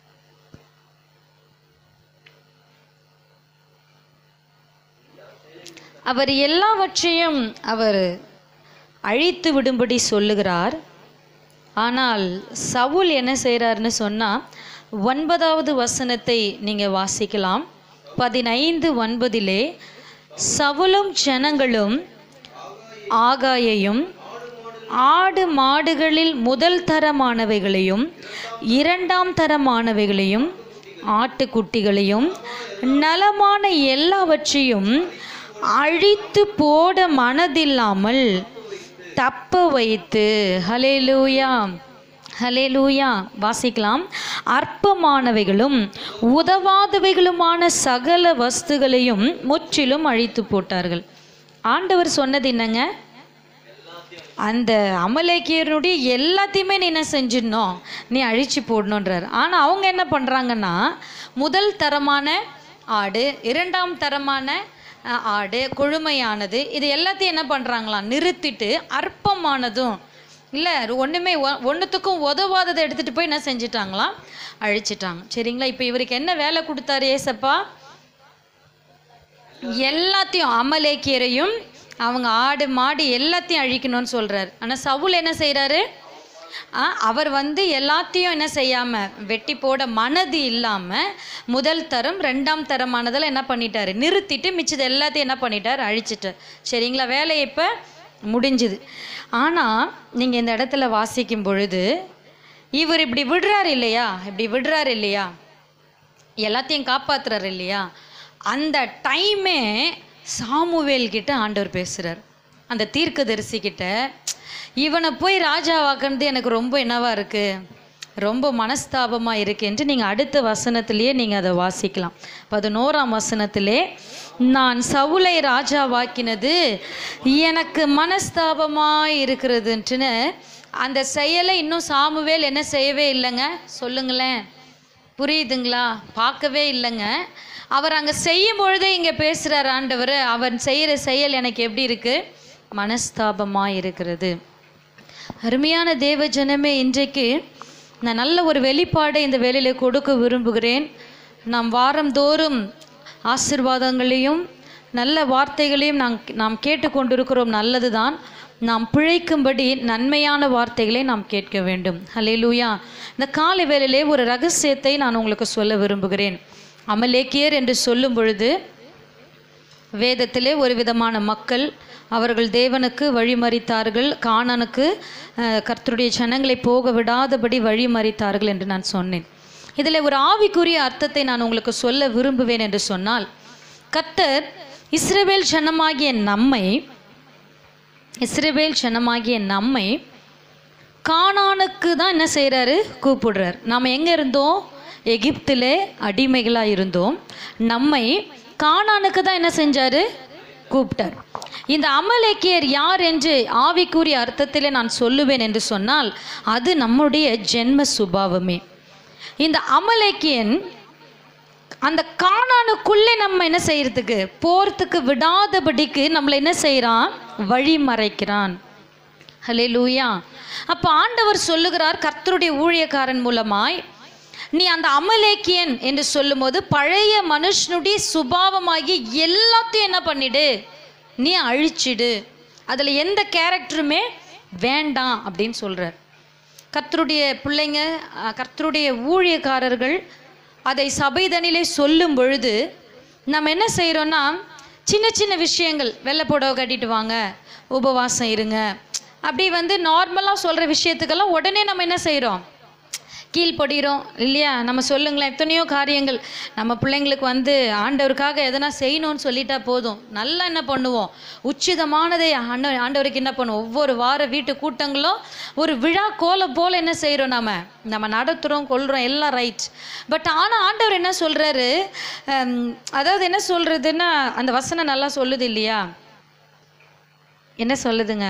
Speaker 3: அவர் எல்லாவற்றையும் அவர் அழித்து விடும்படி சொல்லுகிறார் ஆனால் சவுல் என்ன செய்கிறாருன்னு சொன்னால் ஒன்பதாவது வசனத்தை நீங்கள் வாசிக்கலாம் பதினைந்து ஒன்பதிலே சவுலும் ஜனங்களும் ஆகாயையும் ஆடு மாடுகளில் முதல் தரமானவைகளையும் இரண்டாம் தரமானவைகளையும் ஆட்டுக்குட்டிகளையும் நலமான எல்லாவற்றையும் அழித்து போட மனதில்லாமல் தப்ப வைத்து ஹலேலூயா ஹலேலூயா வாசிக்கலாம் அற்பமானவைகளும் உதவாதவைகளுமான சகல வஸ்துகளையும் முற்றிலும் அழித்து போட்டார்கள் ஆண்டவர் சொன்னது என்னங்க அந்த அமலேக்கியருடைய எல்லாத்தையுமே நீ என்ன செஞ்சிடணும் நீ அழிச்சு போடணுன்றார் ஆனால் அவங்க என்ன பண்ணுறாங்கன்னா முதல் தரமான ஆடு இரண்டாம் தரமான அஹ், ஆடு கொழுமையானது இது எல்லாத்தையும் என்ன பண்ணுறாங்களாம் நிறுத்திட்டு அற்பமானதும் இல்லை ஒன்றுமே ஒன்றுத்துக்கும் உதவாததை எடுத்துகிட்டு போய் என்ன செஞ்சிட்டாங்களாம் அழிச்சிட்டாங்க சரிங்களா இப்போ இவருக்கு என்ன வேலை கொடுத்தாரு ஏசப்பா எல்லாத்தையும் அமலேக்கியரையும் அவங்க ஆடு மாடு எல்லாத்தையும் அழிக்கணும்னு சொல்றாரு ஆனால் சவுல் என்ன செய்கிறாரு அவர் வந்து எல்லாத்தையும் என்ன செய்யாமல் வெட்டி போட மனது இல்லாமல் முதல் தரம் ரெண்டாம் தரமானதில் என்ன பண்ணிட்டாரு நிறுத்திட்டு மிச்சது எல்லாத்தையும் என்ன பண்ணிட்டார் அழிச்சிட்டார் சரிங்களா வேலை இப்போ முடிஞ்சுது ஆனால் நீங்கள் இந்த இடத்துல வாசிக்கும் பொழுது இவர் இப்படி விடுறாரு இல்லையா இப்படி விடுறாரு இல்லையா எல்லாத்தையும் காப்பாத்துறாரு இல்லையா அந்த டைமே சாமுவேல் கிட்ட ஆண்டவர் பேசுறார் அந்த தீர்க்கதரிசி கிட்ட இவனை போய் ராஜாவாக்குனது எனக்கு ரொம்ப என்னவா இருக்கு ரொம்ப மனஸ்தாபமா இருக்கு என்று நீங்க அடுத்த வசனத்திலேயே நீங்க அதை வாசிக்கலாம் பதினோராம் வசனத்திலே நான் சவுலை ராஜாவாக்கினது எனக்கு மனஸ்தாபமாய் இருக்கிறதுன்ட்டுன்னு அந்த செயலை இன்னும் சாமுவேல் என்ன செய்யவே இல்லைங்க சொல்லுங்களேன் புரியுதுங்களா பார்க்கவே இல்லைங்க அவர் அங்கே செய்யும் பொழுதே இங்கே பேசுகிறார் ஆண்டவர் அவர் செய்கிற செயல் எனக்கு எப்படி இருக்கு மனஸ்தாபமாக இருக்கிறது அருமையான தேவ ஜனமே இன்றைக்கு நான் நல்ல ஒரு வெளிப்பாடை இந்த வேலையில கொடுக்க விரும்புகிறேன் நாம் வாரந்தோறும் ஆசிர்வாதங்களையும் நல்ல வார்த்தைகளையும் நாம் நாம் கேட்டுக்கொண்டிருக்கிறோம் நல்லதுதான் நாம் பிழைக்கும்படி நன்மையான வார்த்தைகளை நாம் கேட்க வேண்டும் ஹalleluya இந்த காலை வேளையிலே ஒரு ரகசியத்தை நான் உங்களுக்கு சொல்ல விரும்புகிறேன் அமலேக்கியர் என்று சொல்லும் பொழுது வேதத்திலே ஒரு விதமான மக்கள் அவர்கள் தேவனுக்கு வழிமறித்தார்கள் கானானுக்கு அஹ், கர்த்தருடைய ஜனங்களை போக விடாதபடி வழிமறித்தார்கள் என்று நான் சொன்னேன் இதில் ஒரு ஆவிக்குரிய அர்த்தத்தை நான் உங்களுக்கு சொல்ல விரும்புவேன் என்று சொன்னால் கர்த்தர் இஸ்ரவேல் ஜனமாகிய நம்மை இஸ்ரவேல் ஜனமாகிய நம்மை கானானுக்கு தான் என்ன செய்கிறாரு கூப்பிடுறார் நாம் எங்கே இருந்தோம் எகிப்திலே அடிமைகளாக இருந்தோம் நம்மை கானானுக்கு தான் என்ன செஞ்சாரு கூப்பிட்டார் இந்த அமலேக்கியர் யார் என்று ஆவிக்குரிய அர்த்தத்திலே நான் சொல்லுவேன் என்று சொன்னால் அது நம்முடைய ஜென்ம சுபாவமே இந்த அமலேக்கியன் அந்த காணானுக்குள்ளே நம்ம என்ன செய்யறதுக்கு போறதுக்கு விடாதபடிக்கு நம்மளை என்ன செய்கிறான் வழி மறைக்கிறான் ஹலே லூயா அப்போ ஆண்டவர் சொல்லுகிறார் கர்த்தருடைய ஊழியக்காரன் மூலமாய் நீ அந்த அமலேக்கியன் என்று சொல்லும்போது பழைய மனுஷனுடைய சுபாவமாகி எல்லாத்தையும் என்ன பண்ணிடு நீ அழிச்சிடு அதில் எந்த கேரக்டருமே வேண்டாம் அப்படின்னு சொல்கிறார் கர்த்தருடைய பிள்ளைங்க அஹ், கர்த்தருடைய ஊழியக்காரர்கள் அதை சபைதனிலே சொல்லும் பொழுது நம்ம என்ன செய்கிறோன்னா சின்ன சின்ன விஷயங்கள் வெள்ளை புடவை கட்டிட்டு வாங்க உபவாசம் இருங்க அப்படி வந்து நார்மலாக சொல்கிற விஷயத்துக்கெல்லாம் உடனே நம்ம என்ன செய்கிறோம் கீழ்ப்படுகிறோம் இல்லையா நம்ம சொல்லுங்களேன் எத்தனையோ காரியங்கள் நம்ம பிள்ளைங்களுக்கு வந்து ஆண்டவருக்காக எதனா செய்யணும்னு சொல்லிட்டா போதும் நல்லா என்ன பண்ணுவோம் உச்சிதமானதை ஆண்ட ஆண்டவருக்கு என்ன பண்ணுவோம் ஒவ்வொரு வார வீட்டு கூட்டங்களும் ஒரு விழா கோலம் போல் என்ன செய்கிறோம் நம்ம நம்ம நடத்துகிறோம் கொள்கிறோம் எல்லாம் ரைட் பட் ஆனால் ஆண்டவர் என்ன சொல்கிறாரு அதாவது என்ன சொல்கிறதுன்னா அந்த வசனம் நல்லா சொல்லுது இல்லையா என்ன சொல்லுதுங்க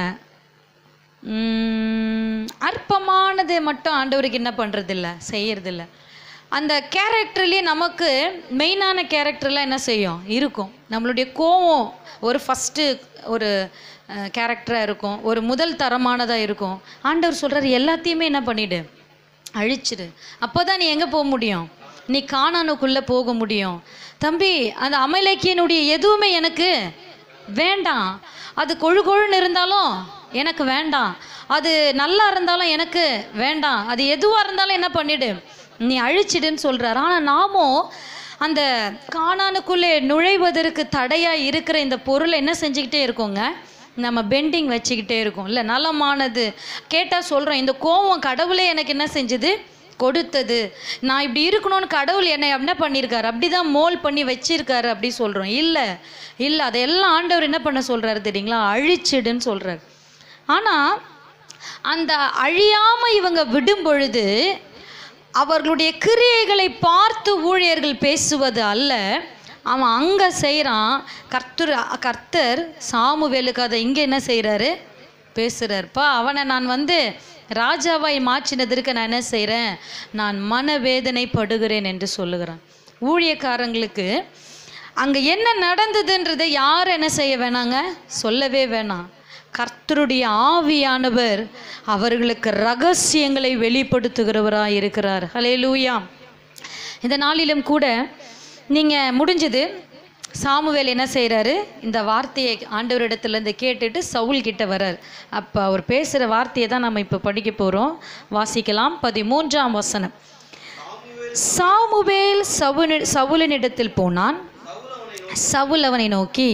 Speaker 3: உம், அற்பமானது மட்டும் ஆண்டவருக்கு என்ன பண்ணுறதில்ல செய்யறதில்ல அந்த கேரக்டர்லேயே நமக்கு மெயினான கேரக்டர்லாம் என்ன செய்யும் இருக்கும் நம்மளுடைய கோவம் ஒரு ஃபஸ்ட்டு ஒரு கேரக்டராக இருக்கும் ஒரு முதல் தரமானதாக இருக்கும் ஆண்டவர் சொல்கிறார் எல்லாத்தையுமே என்ன பண்ணிடு அழிச்சிடு அப்போ தான் நீ எங்கே போக முடியும் நீ காணானுக்குள்ளே போக முடியும் தம்பி அந்த அமலேக்கியனுடைய எதுவுமே எனக்கு வேண்டாம் அது கொழு கொழுன்னு இருந்தாலும் எனக்கு வேண்டாம் அது நல்லா இருந்தாலும் எனக்கு வேண்டாம் அது எதுவாக இருந்தாலும் என்ன பண்ணிடு நீ அழிச்சிடுன்னு சொல்கிறார் ஆனால் நாமும் அந்த காணானுக்குள்ளே நுழைவதற்கு தடையாக இருக்கிற இந்த பொருளை என்ன செஞ்சுக்கிட்டே இருக்கோங்க நம்ம பெண்டிங் வச்சுக்கிட்டே இருக்கோம் இல்லை நலமானது கேட்டால் சொல்கிறோம் இந்த கோவம் கடவுளே எனக்கு என்ன செஞ்சது கொடுத்தது நான் இப்படி இருக்கணும்னு கடவுள் என்னை என்ன பண்ணியிருக்காரு அப்படி தான் மோல் பண்ணி வச்சிருக்காரு அப்படி சொல்கிறோம் இல்லை இல்லை அதையெல்லாம் ஆண்டவர் என்ன பண்ண சொல்கிறாரு தெரியுங்களா அழிச்சிடுன்னு சொல்கிறார் ஆனால் அந்த அழியாமல் இவங்க விடும் பொழுது அவர்களுடைய கிரியைகளை பார்த்து ஊழியர்கள் பேசுவது அல்ல அவன் அங்கே செய்கிறான் கர்த்தர் கர்த்தர் சாமுவேலுக்கு அதை இங்கே என்ன செய்கிறாரு பேசுகிறார்ப்பா அவனை நான் வந்து ராஜாவாய் மாற்றினதற்கு நான் என்ன செய்கிறேன் நான் மனவேதனைப்படுகிறேன் என்று சொல்லுகிறான் ஊழியக்காரங்களுக்கு அங்கே என்ன நடந்ததுன்றதை யார் என்ன செய்ய வேணாங்க சொல்லவே வேணாம் கர்த்தருடைய ஆவியானவர் அவர்களுக்கு ரகசியங்களை வெளிப்படுத்துகிறவராய் இருக்கிறார் ஹலேலூயா இந்த நாளிலும் கூட நீங்கள் முடிஞ்சது சாமுவேல் என்ன செய்கிறாரு இந்த வார்த்தையை ஆண்டவரிடத்துலேருந்து கேட்டுட்டு சவுல் கிட்ட வரார் அப்போ அவர் பேசுகிற வார்த்தையை தான் நம்ம இப்போ படிக்க போகிறோம் வாசிக்கலாம் பதிமூன்றாம் வசனம் சாமுவேல் சவுனி சவுலனிடத்தில் போனான் சவுல் அவனை நோக்கி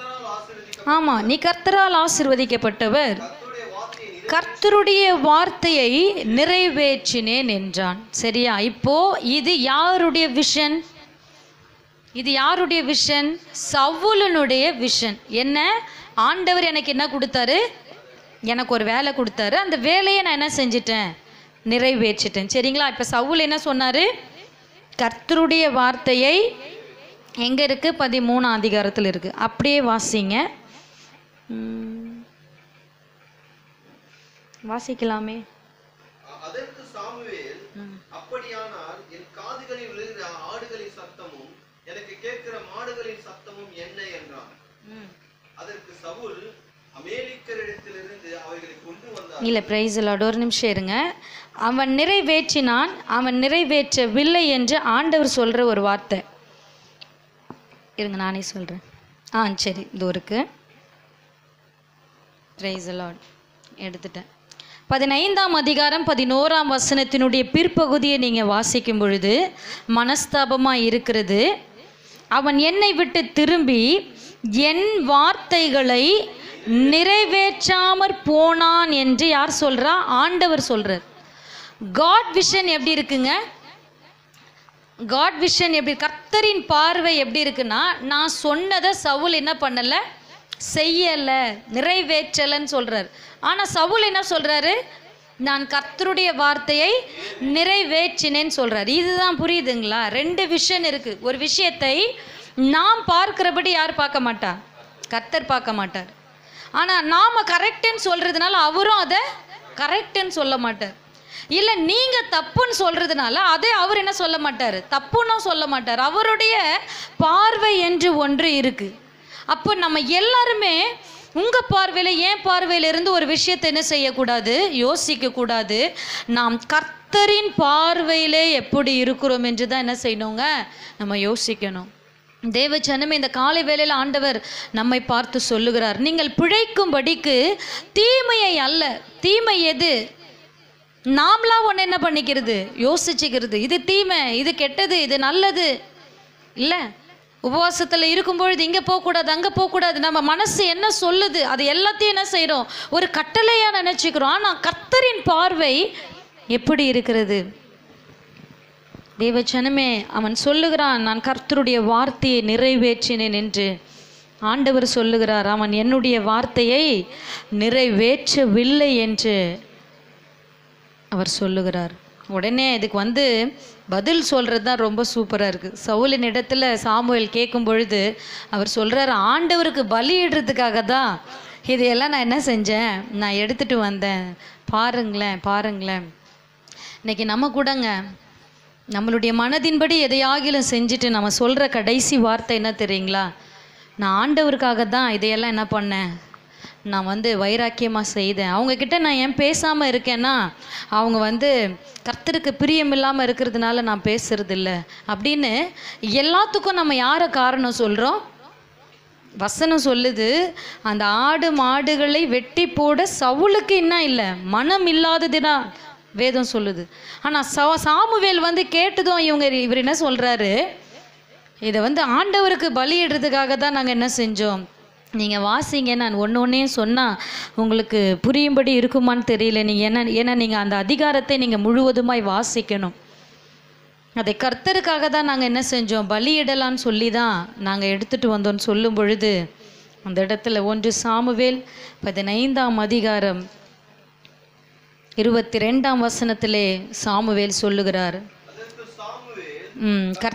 Speaker 3: ஆமாம் நீ கர்த்தரால் ஆசிர்வதிக்கப்பட்டவர் கர்த்தருடைய வார்த்தையை நிறைவேற்றினேன் என்றான் சரியா இப்போ இது யாருடைய விஷன் இது யாருடைய விஷன் சவுலனுடைய விஷன் என்ன ஆண்டவர் எனக்கு என்ன கொடுத்தாரு எனக்கு ஒரு வேலை கொடுத்தாரு அந்த வேலையை நான் என்ன செஞ்சிட்டேன் நிறைவேற்றிட்டேன் சரிங்களா இப்போ சவுல் என்ன சொன்னார் கர்த்தருடைய வார்த்தையை எங்கே இருக்குது பதிமூணாம் அதிகாரத்தில் இருக்குது அப்படியே வாசிங்க உம். வாசிக்கலாமே
Speaker 1: அதற்கு சாமுவேல் அப்படியானால் என் காதுகளில் விழுகிற ஆடுகளின் சத்தமும் எனக்கு கேட்கிற மாடுகளின் சத்தமும் என்ன என்றான் அதற்கு சவுல் அமெரிக்கரிடத்திலிருந்து அவைகளை கொண்டு வந்தார்
Speaker 3: இல்லை பிரைஸ் லார்ட் ஒரு நிமிஷம் இருங்க அவன் நிறைவேற்றினான் அவன் நிறைவேற்றவில்லை என்று ஆண்டவர் சொல்கிற ஒரு வார்த்தை இருங்க நானே சொல்கிறேன் ஆ சரி இது இருக்கு பிரைஸ் லார்ட் எடுத்துட்டேன் பதினைந்தாம் அதிகாரம் பதினோராம் வசனத்தினுடைய பிற்பகுதியை நீங்கள் வாசிக்கும் பொழுது மனஸ்தாபமாக இருக்கிறது அவன் என்னை விட்டு திரும்பி என் வார்த்தைகளை நிறைவேற்றாமற் போனான் என்று யார் சொல்றா ஆண்டவர் சொல்றார் காட் விஷன் எப்படி இருக்குங்க காட் விஷன் எப்படி கர்த்தரின் பார்வை எப்படி இருக்குன்னா நான் சொன்னதை சவுல் என்ன பண்ணல செய்யல நிறைவேற்றலைன்னு சொல்றார் ஆனா சவுல் என்ன சொல்றாரு நான் கர்த்தருடைய வார்த்தையை நிறைவேற்றினேன்னு சொல்றாரு இதுதான் புரியுதுங்களா ரெண்டு விஷன் இருக்கு ஒரு விஷயத்தை நாம் பார்க்கிறபடி யார் பார்க்க மாட்டா கர்த்தர் பார்க்க மாட்டார் ஆனா நாம கரெக்டுன்னு சொல்றதுனால அவரும் அதை கரெக்டுன்னு சொல்ல மாட்டார் இல்லை நீங்க தப்புன்னு சொல்றதுனால அதே அவர் என்ன சொல்ல மாட்டார் தப்புன்னும் சொல்ல மாட்டார் அவருடைய பார்வை என்று ஒன்று இருக்கு அப்போ நம்ம எல்லாருமே உங்க பார்வையில ஏன் பார்வையில இருந்து ஒரு விஷயத்தை என்ன செய்யக்கூடாது யோசிக்க கூடாது நாம் கர்த்தரின் பார்வையிலே எப்படி இருக்கிறோம் என்று தான் என்ன செய்யணுங்க நம்ம யோசிக்கணும் தேவ ஜனமே இந்த காலை வேளையில் ஆண்டவர் நம்மை பார்த்து சொல்லுகிறார் நீங்கள் பிழைக்கும்படிக்கு தீமையை அல்ல தீமை எது நாமளா ஒன்று என்ன பண்ணிக்கிறது யோசிச்சுக்கிறது இது தீமை இது கெட்டது இது நல்லது இல்லை உபவாசத்தில் இருக்கும்பொழுது இங்கே போகக்கூடாது அங்கே போகக்கூடாது நம்ம மனசு என்ன சொல்லுது அது எல்லாத்தையும் என்ன செய்கிறோம் ஒரு கட்டளையாக நினச்சிக்கிறோம் ஆனால் கர்த்தரின் பார்வை எப்படி இருக்கிறது தேவச்சனமே அவன் சொல்லுகிறான் நான் கர்த்தருடைய வார்த்தையை நிறைவேற்றினேன் என்று ஆண்டவர் சொல்லுகிறார் அவன் என்னுடைய வார்த்தையை நிறைவேற்றவில்லை என்று அவர் சொல்லுகிறார் உடனே இதுக்கு வந்து பதில் சொல்கிறது தான் ரொம்ப சூப்பராக இருக்குது சவுலின் இடத்துல சாமுவேல் கேட்கும் பொழுது அவர் சொல்கிறார் ஆண்டவருக்கு பலியிடுறதுக்காக தான் இதையெல்லாம் நான் என்ன செஞ்சேன் நான் எடுத்துட்டு வந்தேன் பாருங்களேன் பாருங்களேன் இன்னைக்கு நம்ம கூடங்க நம்மளுடைய மனதின்படி எதையாகிலும் செஞ்சுட்டு நம்ம சொல்கிற கடைசி வார்த்தை என்ன தெரியுங்களா நான் ஆண்டவருக்காக தான் இதையெல்லாம் என்ன பண்ணேன் நான் வந்து வைராக்கியமாக செய்தேன் அவங்கக்கிட்ட நான் ஏன் பேசாமல் இருக்கேன்னா அவங்க வந்து கர்த்தருக்கு பிரியம் இல்லாமல் இருக்கிறதுனால நான் பேசுறது இல்ல அப்படின்னு எல்லாத்துக்கும் நம்ம யாரை காரணம் சொல்கிறோம் வசனம் சொல்லுது அந்த ஆடு மாடுகளை வெட்டி போட சவுலுக்கு என்ன இல்லை மனம் இல்லாததுனா வேதம் சொல்லுது ஆனால் சா சாமுவேல் வந்து கேட்டதும் இவங்க இவர் என்ன சொல்கிறாரு இதை வந்து ஆண்டவருக்கு பலியிடுறதுக்காக தான் நாங்கள் என்ன செஞ்சோம் நீங்கள் வாசிங்க நான் ஒன்று ஒன்றையும் சொன்னால் உங்களுக்கு புரியும்படி இருக்குமான்னு தெரியல நீங்கள் என்ன ஏன்னா நீங்கள் அந்த அதிகாரத்தை நீங்கள் முழுவதுமாய் வாசிக்கணும் அதை கர்த்தருக்காக தான் நாங்கள் என்ன செஞ்சோம் பலியிடலான்னு சொல்லி தான் நாங்கள் எடுத்துகிட்டு வந்தோம்னு சொல்லும் பொழுது அந்த இடத்துல ஒன்று சாமுவேல் பதினைந்தாம் அதிகாரம் இருபத்தி ரெண்டாம் வசனத்திலே சாமுவேல் சொல்லுகிறார் ம் கர்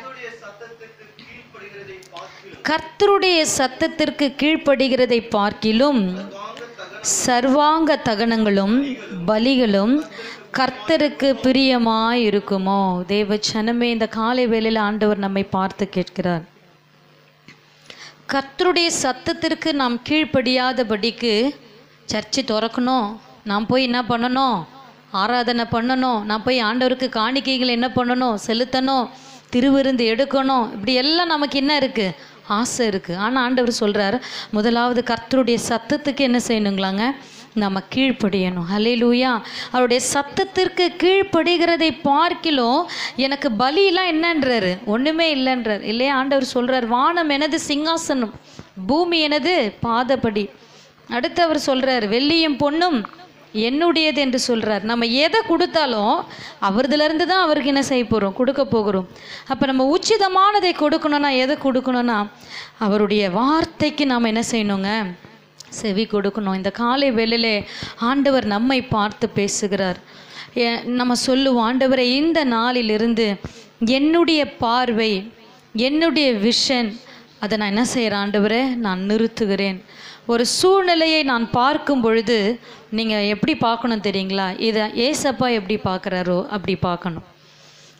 Speaker 3: கர்த்தருடைய சத்தத்திற்கு கீழ்ப்படுகிறதை பார்க்கிலும் சர்வாங்க தகனங்களும் பலிகளும் கர்த்தருக்கு பிரியமாய் இருக்குமோ தேவ சனமே இந்த காலை வேளையில் ஆண்டவர் நம்மை பார்த்து கேட்கிறார் கர்த்தருடைய சத்தத்திற்கு நாம் கீழ்ப்படியாதபடிக்கு சர்ச்சை திறக்கணும் நாம் போய் என்ன பண்ணணும் ஆராதனை பண்ணணும் நான் போய் ஆண்டவருக்கு காணிக்கைகள் என்ன பண்ணணும் செலுத்தணும் திருவிருந்து எடுக்கணும் இப்படி எல்லாம் நமக்கு என்ன இருக்குது ஆசை இருக்குது ஆனால் ஆண்டவர் சொல்கிறார் முதலாவது கர்த்தருடைய சத்தத்துக்கு என்ன செய்யணுங்களாங்க நம்ம கீழ்ப்படியணும் ஹalleluya அவருடைய சத்தத்திற்கு கீழ்ப்படுகிறதை பார்க்கிலும் எனக்கு பலியெல்லாம் என்னன்றாரு ஒன்றுமே இல்லைன்றார் இல்லையா ஆண்டவர் சொல்கிறார் வானம் எனது சிங்காசனம் பூமி எனது பாதப்படி அடுத்து அவர் சொல்கிறார் வெள்ளியும் பொன்னும் என்னுடையது என்று சொல்கிறார் நம்ம எதை கொடுத்தாலும் அவரதுலேருந்து தான் அவருக்கு என்ன செய்ய போகிறோம் கொடுக்க போகிறோம் அப்போ நம்ம உச்சிதமானதை கொடுக்கணும்னா எதை கொடுக்கணும்னா அவருடைய வார்த்தைக்கு நாம் என்ன செய்யணுங்க செவி கொடுக்கணும் இந்த காலை வேளையிலே ஆண்டவர் நம்மை பார்த்து பேசுகிறார் ஏ- நம்ம சொல்லுவோம் ஆண்டவரை இந்த நாளிலிருந்து என்னுடைய பார்வை என்னுடைய விஷன் அதை நான் என்ன செய்கிறேன் ஆண்டவரே நான் நிறுத்துகிறேன் ஒரு சூழ்நிலையை நான் பார்க்கும் பொழுது நீங்கள் எப்படி பார்க்கணும் தெரியுங்களா இதை ஏசப்பா எப்படி பார்க்குறாரோ அப்படி பார்க்கணும்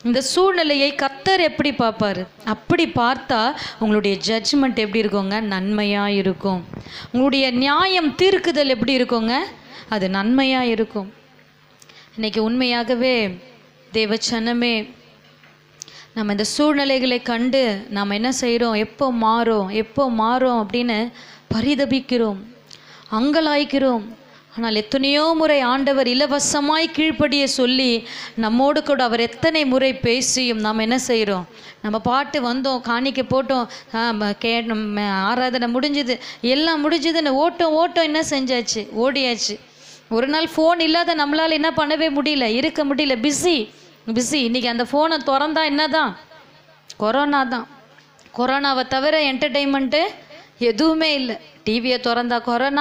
Speaker 3: இந்த சூழ்நிலையை கர்த்தர் எப்படி பார்ப்பாரு அப்படி பார்த்தா உங்களுடைய ஜட்ஜ்மெண்ட் எப்படி இருக்குங்க நன்மையாக இருக்கும் உங்களுடைய நியாயம் தீர்க்குதல் எப்படி இருக்குங்க அது நன்மையாக இருக்கும் இன்னைக்கு உண்மையாகவே தேவச்சனமே நம்ம இந்த சூழ்நிலைகளை கண்டு நாம் என்ன செய்கிறோம் எப்போ மாறும் எப்போ மாறும் அப்படின்னு பரிதபிக்கிறோம் அங்கலாய்க்கிறோம் ஆனால் எத்தனையோ முறை ஆண்டவர் இலவசமாய் கீழ்ப்படிய சொல்லி நம்மோடு கூட அவர் எத்தனை முறை பேசியும் நாம் என்ன செய்கிறோம் நம்ம பாட்டு வந்தோம் காணிக்க போட்டோம் ஆ, ம- கே நம்ம ஆராதனை முடிஞ்சுது எல்லாம் முடிஞ்சுதுன்னு ஓட்டம் ஓட்டம் என்ன செஞ்சாச்சு ஓடியாச்சு ஒரு நாள் ஃபோன் இல்லாத நம்மளால் என்ன பண்ணவே முடியல இருக்க முடியல பிஸி பிஸி இன்னைக்கு அந்த ஃபோனை திறந்தா என்னதான் கொரோனா தான் கொரோனாவை தவிர என்டர்டெயின்மெண்ட்டு எதுவுமே இல்லை டிவியை திறந்தா கொரோனா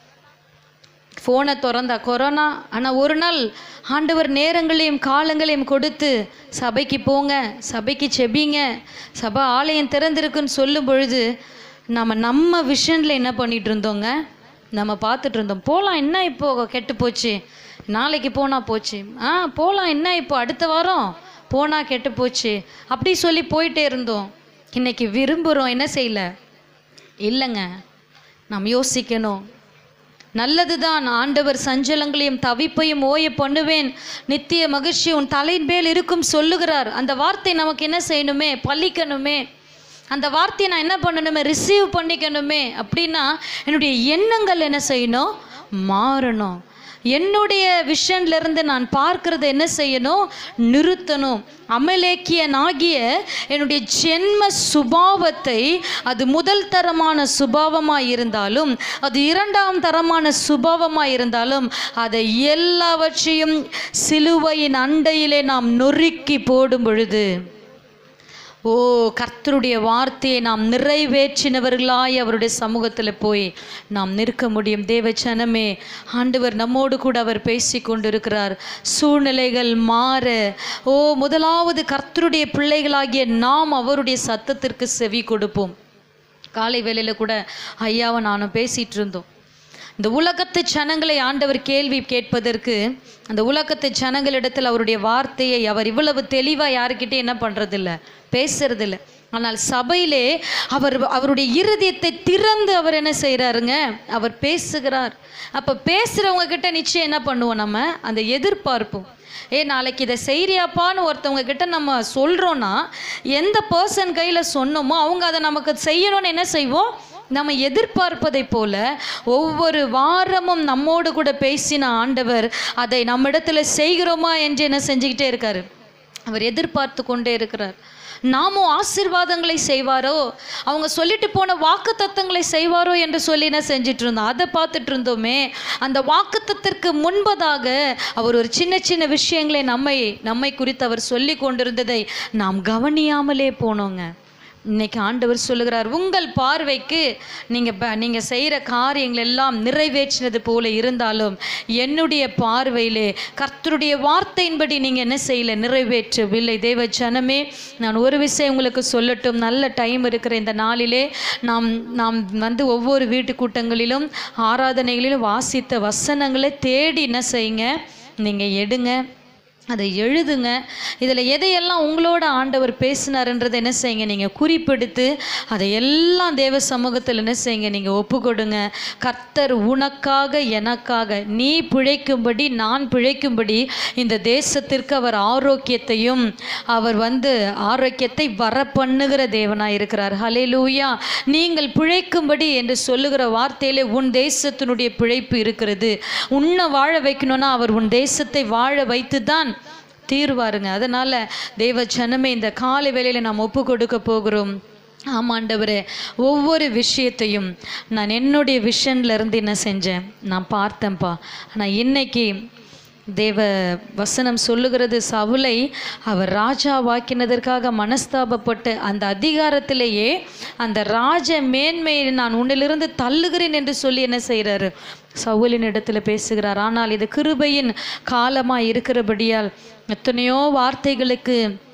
Speaker 3: ஃபோனை திறந்தா கொரோனா ஆனால் ஒரு நாள் ஆண்டவர் நேரங்களையும் காலங்களையும் கொடுத்து சபைக்கு போங்க சபைக்கு செபிங்க சபை ஆலயம் திறந்திருக்குன்னு சொல்லும் பொழுது நம்ம நம்ம விஷனில் என்ன பண்ணிட்டு இருந்தோங்க நம்ம பார்த்துட்டு இருந்தோம் போகலாம் என்ன இப்போ கெட்டு போச்சு நாளைக்கு போனால் போச்சு ஆ போகலாம் என்ன இப்போ அடுத்த வாரம் போனால் கெட்டு போச்சு அப்படி சொல்லி போயிட்டே இருந்தோம் இன்னைக்கு விரும்புகிறோம் என்ன செய்யல இல்லைங்க நாம் யோசிக்கணும் நல்லதுதான் ஆண்டவர் சஞ்சலங்களையும் தவிப்பையும் ஓய பண்ணுவேன் நித்திய மகிழ்ச்சி உன் தலையின் மேல் இருக்கும் சொல்லுகிறார் அந்த வார்த்தை நமக்கு என்ன செய்யணுமே பழிக்கணுமே அந்த வார்த்தையை நான் என்ன பண்ணணுமே ரிசீவ் பண்ணிக்கணுமே அப்படின்னா என்னுடைய எண்ணங்கள் என்ன செய்யணும் மாறணும் என்னுடைய விஷன்ல இருந்து நான் பார்க்கறத என்ன செய்யணும் நிறுத்தணும் அமலேக்கியனாகிய என்னுடைய ஜென்ம சுபாவத்தை அது முதல் தரமான சுபாவமாக இருந்தாலும் அது இரண்டாம் தரமான சுபாவமாக இருந்தாலும் அதை எல்லாவற்றையும் சிலுவையின் அண்டையிலே நாம் நொறுக்கி போடும் பொழுது ஓ கர்த்தருடைய வார்த்தையை நாம் நிறைவேற்றினவர்களாய் அவருடைய சமூகத்தில் போய் நாம் நிற்க முடியும் தேவச்சனமே ஆண்டவர் நம்மோடு கூட அவர் பேசி கொண்டிருக்கிறார் சூழ்நிலைகள் மாற ஓ முதலாவது கர்த்தருடைய பிள்ளைகளாகிய நாம் அவருடைய சத்தத்திற்கு செவி கொடுப்போம் காலை வேளையில் கூட ஐயாவை நானும் பேசிகிட்டு இருந்தோம் இந்த உலகத்து ஜனங்களை ஆண்டவர் கேள்வி கேட்பதற்கு அந்த உலகத்து ஜனங்களிடத்தில் அவருடைய வார்த்தையை அவர் இவ்வளவு தெளிவாக யாருக்கிட்டே என்ன பண்ணுறதில்ல பேசுறதில்ல ஆனால் சபையிலே அவர் அவருடைய இருதயத்தை திறந்து அவர் என்ன செய்கிறாருங்க அவர் பேசுகிறார் அப்போ பேசுகிறவங்க கிட்ட நிச்சயம் என்ன பண்ணுவோம் நம்ம அந்த எதிர்பார்ப்போம் ஏ நாளைக்கு இதை செய்கிறியாப்பான்னு ஒருத்தவங்க கிட்ட நம்ம சொல்கிறோன்னா எந்த பர்சன் கையில் சொன்னோமோ அவங்க அதை நமக்கு செய்யணும்னு என்ன செய்வோம் நம்ம எதிர்பார்ப்பதை போல ஒவ்வொரு வாரமும் நம்மோடு கூட பேசின ஆண்டவர் அதை நம்மிடத்துல செய்கிறோமா என்று என்ன செஞ்சுக்கிட்டே இருக்காரு அவர் எதிர்பார்த்து கொண்டே இருக்கிறார் நாமும் ஆசீர்வாதங்களை செய்வாரோ அவங்க சொல்லிட்டு போன வாக்கு தத்தங்களை செய்வாரோ என்று சொல்லி என்ன செஞ்சிட்டு இருந்தோம் அதை பார்த்துட்டு இருந்தோமே அந்த வாக்குத்தத்திற்கு முன்பதாக அவர் ஒரு சின்ன சின்ன விஷயங்களை நம்மை நம்மை குறித்து அவர் சொல்லி கொண்டிருந்ததை நாம் கவனியாமலே போனோங்க இன்னைக்கு ஆண்டவர் சொல்லுகிறார் உங்கள் பார்வைக்கு நீங்கள் ப நீங்கள் செய்கிற காரியங்கள் எல்லாம் நிறைவேற்றினது போல இருந்தாலும் என்னுடைய பார்வையிலே கர்த்தருடைய வார்த்தையின்படி நீங்கள் என்ன செய்யல நிறைவேற்றவில்லை தேவ ஜனமே நான் ஒரு விஷயம் உங்களுக்கு சொல்லட்டும் நல்ல டைம் இருக்கிற இந்த நாளிலே நாம் நாம் வந்து ஒவ்வொரு வீட்டு கூட்டங்களிலும் ஆராதனைகளிலும் வாசித்த வசனங்களை தேடி என்ன செய்யுங்க நீங்கள் எடுங்க அதை எழுதுங்க இதில் எதையெல்லாம் உங்களோட ஆண்டவர் பேசினாருன்றதை என்ன செய்யுங்க நீங்கள் குறிப்பெடுத்து அதை எல்லாம் தேவ சமூகத்தில் என்ன செய்யுங்க நீங்கள் ஒப்பு கொடுங்க கர்த்தர் உனக்காக எனக்காக நீ பிழைக்கும்படி நான் பிழைக்கும்படி இந்த தேசத்திற்கு அவர் ஆரோக்கியத்தையும் அவர் வந்து ஆரோக்கியத்தை வர பண்ணுகிற தேவனாய் இருக்கிறார் ஹalleluya நீங்கள் பிழைக்கும்படி என்று சொல்லுகிற வார்த்தையிலே உன் தேசத்தினுடைய பிழைப்பு இருக்கிறது உன்னை வாழ வைக்கணும்னா அவர் உன் தேசத்தை வாழ வைத்து தான் தீர்வாருங்க அதனால தேவ ஜனமே இந்த காலை வேளையில நாம் ஒப்பு கொடுக்க போகிறோம் ஆமாண்டவரே ஒவ்வொரு விஷயத்தையும் நான் என்னுடைய விஷன்ல இருந்து என்ன செஞ்சேன் நான் பார்த்தேன்ப்பா ஆனால் இன்னைக்கு தேவ வசனம் சொல்லுகிறது சவுலை அவர் ராஜாவாக்கினதற்காக மனஸ்தாபப்பட்டு அந்த அதிகாரத்திலேயே அந்த ராஜ மேன்மையை நான் உன்னிலிருந்து தள்ளுகிறேன் என்று சொல்லி என்ன செய்கிறாரு சவுலின் இடத்துல பேசுகிறார் ஆனால் இது கிருபையின் காலமாக இருக்கிறபடியால் எத்தனையோ வார்த்தைகளுக்கு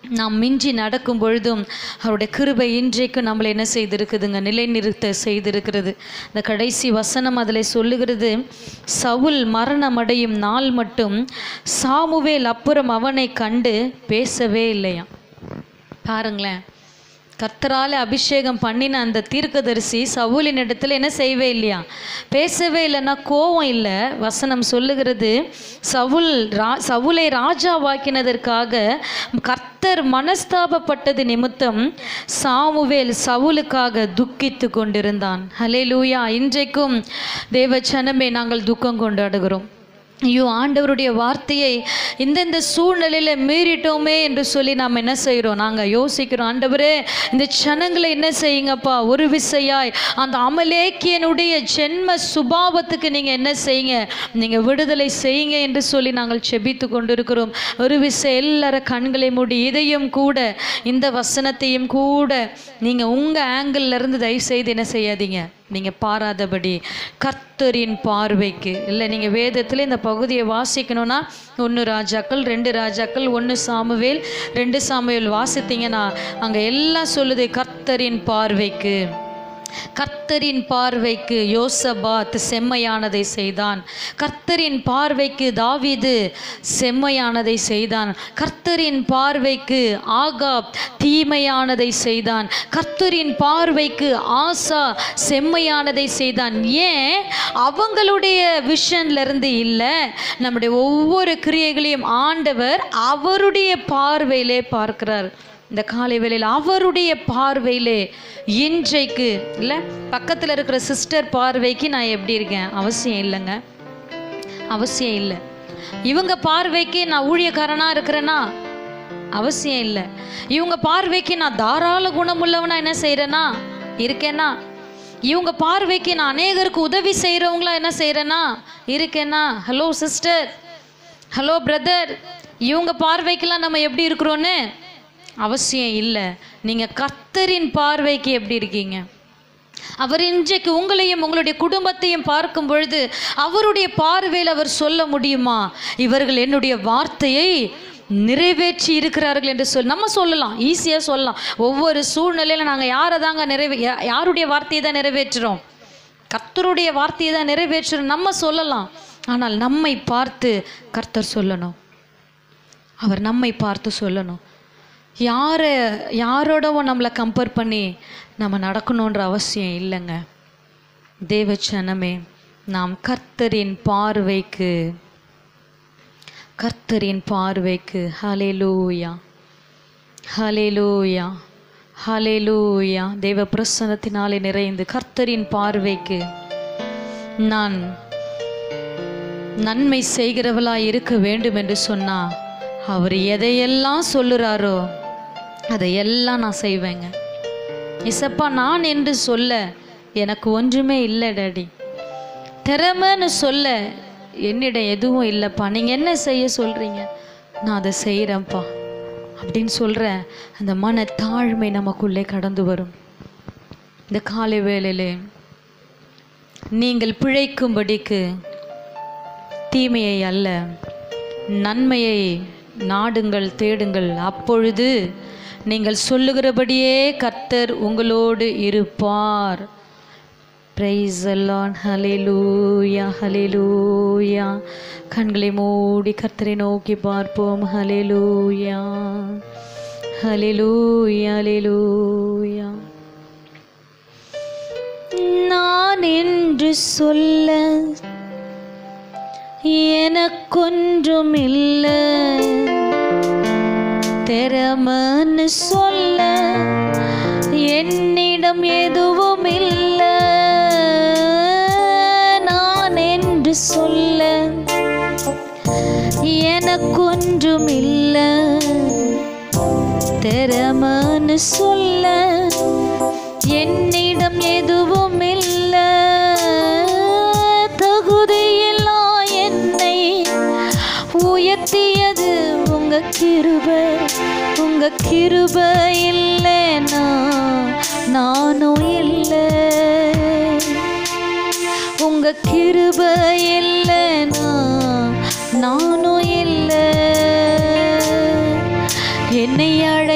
Speaker 3: நாம் மிஞ்சி நடக்கும் பொழுதும் அவருடைய கிருபை இன்றைக்கும் நம்மளை என்ன செய்திருக்குதுங்க நிலைநிறுத்த செய்திருக்கிறது இந்த கடைசி வசனம் அதில் சொல்லுகிறது சவுல் மரணமடையும் நாள் மட்டும் சாமுவேல் அப்புறம் அவனை கண்டு பேசவே இல்லையாம் பாருங்களேன் கர்த்தரால் அபிஷேகம் பண்ணின அந்த தீர்க்கதரிசி சவுலின் இடத்துல என்ன செய்யவே இல்லையா பேசவே இல்லைன்னா கோவம் இல்லை வசனம் சொல்லுகிறது சவுல் ரா சவுலை ராஜாவாக்கினதற்காக கர்த்தர் மனஸ்தாபப்பட்டது நிமித்தம் சாமுவேல் சவுலுக்காக துக்கித்து கொண்டிருந்தான் ஹலே லூயா இன்றைக்கும் தேவச்சனமே நாங்கள் துக்கம் கொண்டாடுகிறோம் ஐயோ ஆண்டவருடைய வார்த்தையை இந்தந்த சூழ்நிலையில் மீறிட்டோமே என்று சொல்லி நாம் என்ன செய்கிறோம் நாங்கள் யோசிக்கிறோம் ஆண்டவரே இந்த சனங்களை என்ன செய்யுங்கப்பா ஒரு விசையாய் அந்த அமலேக்கியனுடைய ஜென்ம சுபாவத்துக்கு நீங்கள் என்ன செய்யுங்க நீங்கள் விடுதலை செய்யுங்க என்று சொல்லி நாங்கள் செபித்து கொண்டிருக்கிறோம் ஒரு விசை எல்லார கண்களை மூடி இதையும் கூட இந்த வசனத்தையும் கூட நீங்கள் உங்கள் ஆங்கிள் இருந்து தயவு செய்து என்ன செய்யாதீங்க நீங்கள் பாராதபடி கர்த்தரின் பார்வைக்கு இல்லை நீங்கள் வேதத்தில் இந்த பகுதியை வாசிக்கணும்னா ஒன்று ராஜாக்கள் ரெண்டு ராஜாக்கள் ஒன்று சாமுவேல் ரெண்டு சாமுவேல் வாசித்தீங்கன்னா அங்கே எல்லாம் சொல்லுது கர்த்தரின் பார்வைக்கு கர்த்தரின் பார்வைக்கு யோசபாத் செம்மையானதை செய்தான் கர்த்தரின் பார்வைக்கு தாவீது செம்மையானதை செய்தான் கர்த்தரின் பார்வைக்கு ஆகாப் தீமையானதை செய்தான் கர்த்தரின் பார்வைக்கு ஆசா செம்மையானதை செய்தான் ஏன் அவங்களுடைய விஷன்ல இருந்து இல்லை நம்முடைய ஒவ்வொரு கிரியைகளையும் ஆண்டவர் அவருடைய பார்வையிலே பார்க்கிறார் இந்த காலை வேளையில் அவருடைய பார்வையிலே இன்றைக்கு இல்லை பக்கத்தில் இருக்கிற சிஸ்டர் பார்வைக்கு நான் எப்படி இருக்கேன் அவசியம் இல்லைங்க அவசியம் இல்லை இவங்க பார்வைக்கு நான் ஊழியக்காரனா இருக்கிறேன்னா அவசியம் இல்லை இவங்க பார்வைக்கு நான் தாராள குணமுள்ளவனா என்ன செய்கிறேன்னா இருக்கேன்னா இவங்க பார்வைக்கு நான் அநேகருக்கு உதவி செய்கிறவங்களா என்ன செய்கிறேன்னா இருக்கேன்னா ஹலோ சிஸ்டர் ஹலோ பிரதர் இவங்க பார்வைக்கெல்லாம் நம்ம எப்படி இருக்கிறோன்னு அவசியம் இல்லை நீங்கள் கர்த்தரின் பார்வைக்கு எப்படி இருக்கீங்க அவர் இன்றைக்கு உங்களையும் உங்களுடைய குடும்பத்தையும் பார்க்கும் பொழுது அவருடைய பார்வையில் அவர் சொல்ல முடியுமா இவர்கள் என்னுடைய வார்த்தையை நிறைவேற்றி இருக்கிறார்கள் என்று சொல் நம்ம சொல்லலாம் ஈஸியாக சொல்லலாம் ஒவ்வொரு சூழ்நிலையில் நாங்கள் யாரை தாங்க நிறைவே யா- யாருடைய வார்த்தையை தான் நிறைவேற்றுறோம் கர்த்தருடைய வார்த்தையை தான் நிறைவேற்றுறோம் நம்ம சொல்லலாம் ஆனால் நம்மை பார்த்து கர்த்தர் சொல்லணும் அவர் நம்மை பார்த்து சொல்லணும் யாரை யாரோடவும் நம்மளை கம்பேர் பண்ணி நம்ம நடக்கணுன்ற அவசியம் இல்லைங்க தேவச்சனமே நாம் கர்த்தரின் பார்வைக்கு கர்த்தரின் பார்வைக்கு ஹalleluya ஹalleluya ஹalleluya தேவ பிரசன்னத்தினாலே நிறைந்து கர்த்தரின் பார்வைக்கு நான் நன்மை செய்கிறவளாய் இருக்க வேண்டும் என்று சொன்னா அவர் எதையெல்லாம் சொல்லுறாரோ அதையெல்லாம் நான் செய்வேங்க இசப்பா நான் என்று சொல்ல எனக்கு ஒன்றுமே இல்லை டாடி திறமைன்னு சொல்ல என்னிடம் எதுவும் இல்லைப்பா நீங்கள் என்ன செய்ய சொல்கிறீங்க நான் அதை செய்கிறேன்ப்பா அப்படின்னு சொல்கிற அந்த மன தாழ்மை நமக்குள்ளே கடந்து வரும் இந்த காலை வேளையிலே நீங்கள் பிழைக்கும்படிக்கு தீமையை அல்ல நன்மையை நாடுங்கள் தேடுங்கள் அப்பொழுது நீங்கள் சொல்லுகிறபடியே கர்த்தர் உங்களோடு இருப்பார் பிரைஸ் அல்லான் ஹalleluya ஹalleluya கண்களை மூடி கர்த்தரை நோக்கி பார்ப்போம் ஹalleluya ஹalleluya ஹalleluya நான் என்று சொல்ல எனக்கொன்றும் இல்லை திறமன்னு சொல்ல என்னிடம் எதுவும் இல்லை நான் என்று சொல்ல எனக்கொன்றும் இல்லை திறமன்னு சொல்ல என்னிடம் எதுவும் இல்லை தகுதியில்லா என்னை உயர்த்தியது உங்க கிருப உங்க கிருப இல்லைனா நானும் இல்லை உங்க கிருப இல்லைனா நானும் இல்லை என்னை அழ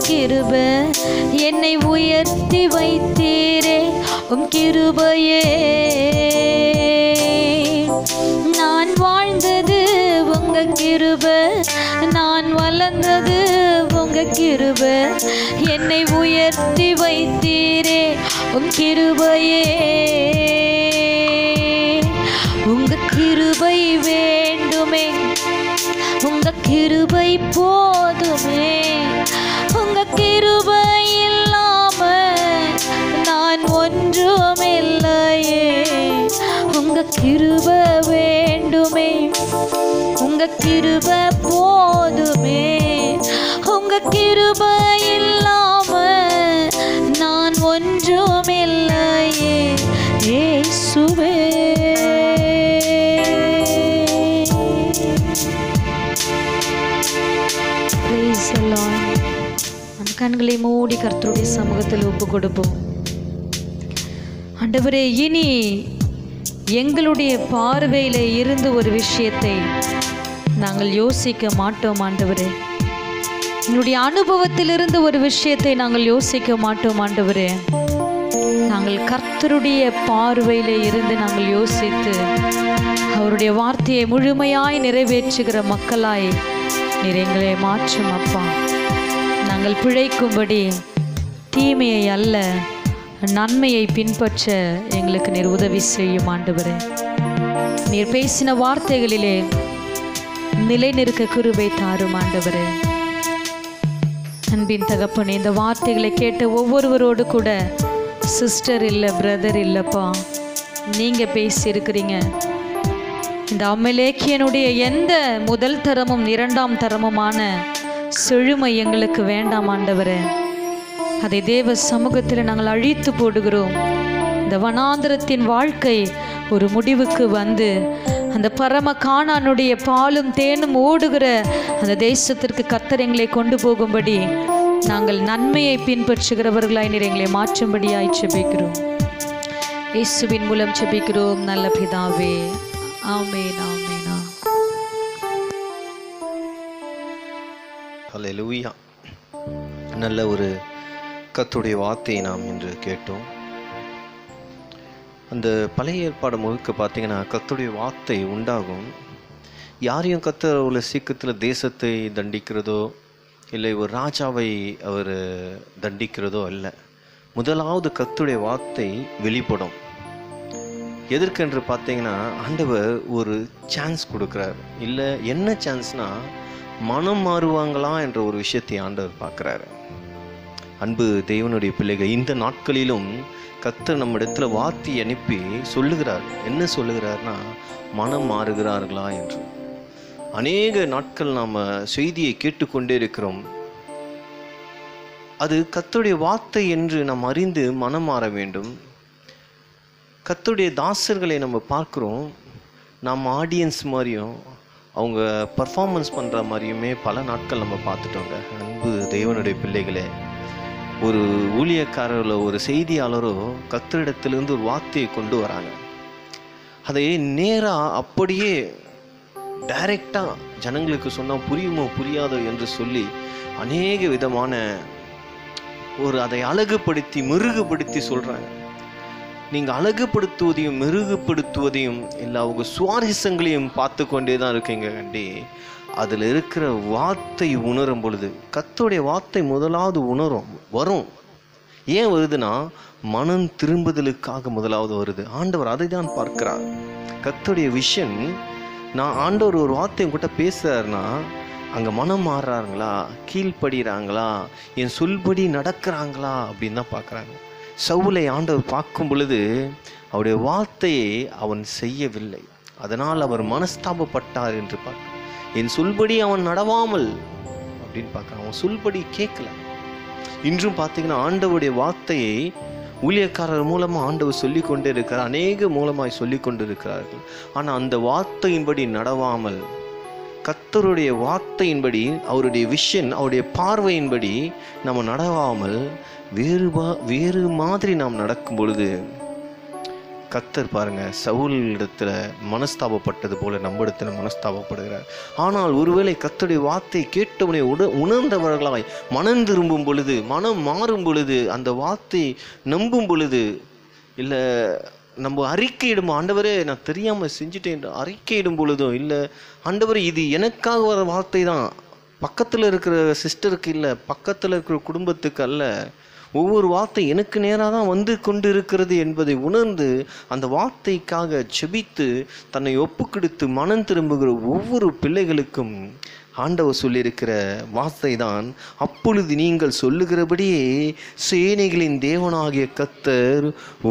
Speaker 3: கிருப என்னை உயர்த்தி வைத்தீரே உம் கிருபையே நான் வாழ்ந்தது உங்க கிருப நான் வளர்ந்தது உங்க கிருப என்னை உயர்த்தி வைத்தீரே உம் கிருபையே உங்க கிருபை வேண்டுமே உங்க கிருபை போதுமே உங்க கிருபை இல்லாம நான் ஒன்றும் இல்லையே உங்க கிருபை வேண்டுமே உங்க கிருபை போதுமே உங்க கிருபை இல்லாம நான் ஒன்றும் இல்லையே இயேசுவே Praise the Lord. நம் கண்களை மூடி கர்த்தருடைய சமூகத்தில் ஒப்பு கொடுப்போம் ஆண்டவரே இனி எங்களுடைய பார்வையில் இருந்து ஒரு விஷயத்தை நாங்கள் யோசிக்க மாட்டோம் ஆண்டவரே எங்களுடைய அனுபவத்திலிருந்து ஒரு விஷயத்தை நாங்கள் யோசிக்க மாட்டோம் ஆண்டவரே நாங்கள் கர்த்தருடைய பார்வையிலே இருந்து நாங்கள் யோசித்து அவருடைய வார்த்தையை முழுமையாய் நிறைவேற்றுகிற மக்களாய் நீர் எங்களை மாற்றும் அப்பா நாங்கள் பிழைக்கும்படி தீமையை அல்ல நன்மையை பின்பற்ற எங்களுக்கு நீர் உதவி செய்யும் ஆண்டவரே நீர் பேசின வார்த்தைகளிலே நிலை நிற்க குருவை தாரும் ஆண்டவரே அன்பின் தகப்பனே இந்த வார்த்தைகளை கேட்ட ஒவ்வொருவரோடு கூட சிஸ்டர் இல்லை பிரதர் இல்லைப்பா நீங்கள் பேசியிருக்கிறீங்க இந்த அம்மலேக்கியனுடைய எந்த முதல் தரமும் இரண்டாம் தரமுமான செழுமை எங்களுக்கு வேண்டாம் ஆண்டவரே அதை தேவ சமூகத்தில் நாங்கள் அழித்து போடுகிறோம் இந்த வனாந்திரத்தின் வாழ்க்கை ஒரு முடிவுக்கு வந்து அந்த பரம காணானுடைய பாலும் தேனும் ஓடுகிற அந்த தேசத்திற்கு கர்த்தர் எங்களை கொண்டு போகும்படி நாங்கள் நன்மையை பின்பற்றுகிறவர்களாய் நீர் எங்களை மாற்றும்படியாய் செபிக்கிறோம் இயேசுவின் மூலம் செபிக்கிறோம் நல்ல பிதாவே ஆமென் ஆமென் ஆமென்.
Speaker 1: ஹalleluya நல்ல ஒரு கத்துடைய வார்த்தையை நாம் இன்று கேட்டோம் அந்த பழைய ஏற்பாடு முழுக்க பார்த்தீங்கன்னா கத்துடைய வார்த்தை உண்டாகும் யாரையும் கத்தர் அவ்வளோ சீக்கிரத்தில் தேசத்தை தண்டிக்கிறதோ இல்லை ஒரு ராஜாவை அவர் தண்டிக்கிறதோ இல்லை முதலாவது கத்துடைய வார்த்தை வெளிப்படும் எதற்கென்று பார்த்தீங்கன்னா ஆண்டவர் ஒரு சான்ஸ் கொடுக்குறார் இல்லை என்ன சான்ஸ்னா மனம் மாறுவாங்களா என்ற ஒரு விஷயத்தை ஆண்டவர் பார்க்குறாரு அன்பு தேவனுடைய பிள்ளைகள் இந்த நாட்களிலும் கத்தர் நம்ம இடத்துல வார்த்தை அனுப்பி சொல்லுகிறார் என்ன சொல்லுகிறார்னா மனம் மாறுகிறார்களா என்று அநேக நாட்கள் நாம் செய்தியை கேட்டுக்கொண்டே இருக்கிறோம் அது கர்த்தருடைய வார்த்தை என்று நாம் அறிந்து மனம் மாற வேண்டும் கர்த்தருடைய தாசர்களை நம்ம பார்க்குறோம் நம்ம ஆடியன்ஸ் மாதிரியும் அவங்க பர்ஃபார்மன்ஸ் பண்ணுற மாதிரியுமே பல நாட்கள் நம்ம பார்த்துட்டோங்க அன்பு தேவனுடைய பிள்ளைகளே ஒரு ஊழியக்காரர்களோ ஒரு செய்தியாளரோ கத்தரிடத்திலிருந்து ஒரு வார்த்தையை கொண்டு வராங்க அதை நேராக அப்படியே டைரெக்டாக ஜனங்களுக்கு சொன்னால் புரியுமோ புரியாதோ என்று சொல்லி அநேக விதமான ஒரு அதை அழகுபடுத்தி மிருகுபடுத்தி சொல்கிறாங்க நீங்கள் அழகுபடுத்துவதையும் மெருகுபடுத்துவதையும் இல்லை அவங்க சுவாரஸ்யங்களையும் பார்த்து கொண்டே தான் இருக்கீங்க கண்டி அதில் இருக்கிற வார்த்தை உணரும் பொழுது கத்தோடைய வார்த்தை முதலாவது உணரும் வரும் ஏன் வருதுன்னா மனம் திரும்புதலுக்காக முதலாவது வருது ஆண்டவர் அதை தான் பார்க்கிறார் கத்தோடைய விஷன் நான் ஆண்டவர் ஒரு வார்த்தை உங்ககிட்ட பேசுறாருன்னா அங்கே மனம் மாறுறாங்களா கீழ்ப்படுகிறாங்களா என் சொல்படி நடக்கிறாங்களா அப்படின்னு தான் பார்க்குறாங்க சவுலை ஆண்டவர் பார்க்கும் பொழுது அவருடைய வார்த்தையை அவன் செய்யவில்லை அதனால் அவர் மனஸ்தாபப்பட்டார் என்று பார்க்க என் சொல்படி அவன் நடவாமல் அப்படின்னு பார்க்குறான் அவன் சொல்படி கேட்கல இன்றும் பார்த்தீங்கன்னா ஆண்டவருடைய வார்த்தையை ஊழியக்காரர் மூலமாக ஆண்டவர் சொல்லி கொண்டே இருக்கிறார் அநேக மூலமாய் சொல்லி கொண்டு இருக்கிறார்கள் ஆனால் அந்த வார்த்தையின்படி நடவாமல் கத்தருடைய வார்த்தையின்படி அவருடைய விஷன் அவருடைய பார்வையின்படி நம்ம நடவாமல் வேறு பா வேறு மாதிரி நாம் நடக்கும் பொழுது கத்தர் பாருங்க சவுல் இடத்துல மனஸ்தாபப்பட்டது போல நம்ம இடத்துல மனஸ்தாபப்படுகிறார் ஆனால் ஒருவேளை கத்தருடைய வார்த்தை கேட்டவனை உட உணர்ந்தவர்களாய் மனம் திரும்பும் பொழுது மனம் மாறும் பொழுது அந்த வார்த்தை நம்பும் பொழுது இல்லை நம்ம அறிக்கையிடும் ஆண்டவரே நான் தெரியாமல் செஞ்சுட்டேன் என்று அறிக்கையிடும் பொழுதும் இல்லை ஆண்டவரே இது எனக்காக வர வார்த்தை தான் பக்கத்தில் இருக்கிற சிஸ்டருக்கு இல்லை பக்கத்தில் இருக்கிற குடும்பத்துக்கு அல்ல ஒவ்வொரு வார்த்தை எனக்கு நேராக தான் வந்து கொண்டு இருக்கிறது என்பதை உணர்ந்து அந்த வார்த்தைக்காக செபித்து தன்னை ஒப்புக்கொடுத்து மனம் திரும்புகிற ஒவ்வொரு பிள்ளைகளுக்கும் ஆண்டவர் சொல்லியிருக்கிற வார்த்தை தான் அப்பொழுது நீங்கள் சொல்லுகிறபடியே சேனைகளின் தேவனாகிய கத்தர்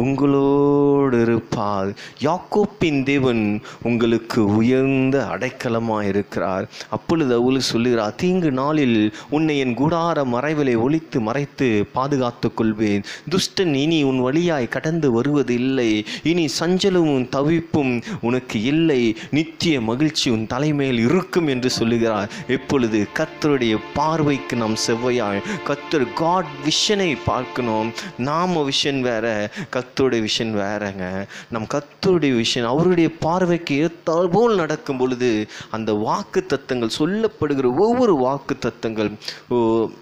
Speaker 1: உங்களோடு இருப்பார் யாக்கோப்பின் தேவன் உங்களுக்கு உயர்ந்த அடைக்கலமாக இருக்கிறார் அப்பொழுது அவள் சொல்லுகிறார் தீங்கு நாளில் உன்னை என் கூடார மறைவிலை ஒழித்து மறைத்து பாதுகாத்துக் கொள்வேன் துஷ்டன் இனி உன் வழியாய் கடந்து வருவது இல்லை இனி சஞ்சலமும் தவிப்பும் உனக்கு இல்லை நித்திய மகிழ்ச்சி உன் தலைமையில் இருக்கும் என்று சொல்லுகிறார் எப்பொழுது கத்தருடைய பார்வைக்கு நாம் செவ்வையாய் கத்தர் காட் விஷனை பார்க்கணும் நாம விஷன் வேற கத்தருடைய விஷன் வேறங்க நம் கத்தருடைய விஷன் அவருடைய பார்வைக்கு ஏற்றால் போல் நடக்கும் பொழுது அந்த வாக்கு தத்தங்கள் சொல்லப்படுகிற ஒவ்வொரு வாக்கு தத்தங்கள் ஓ,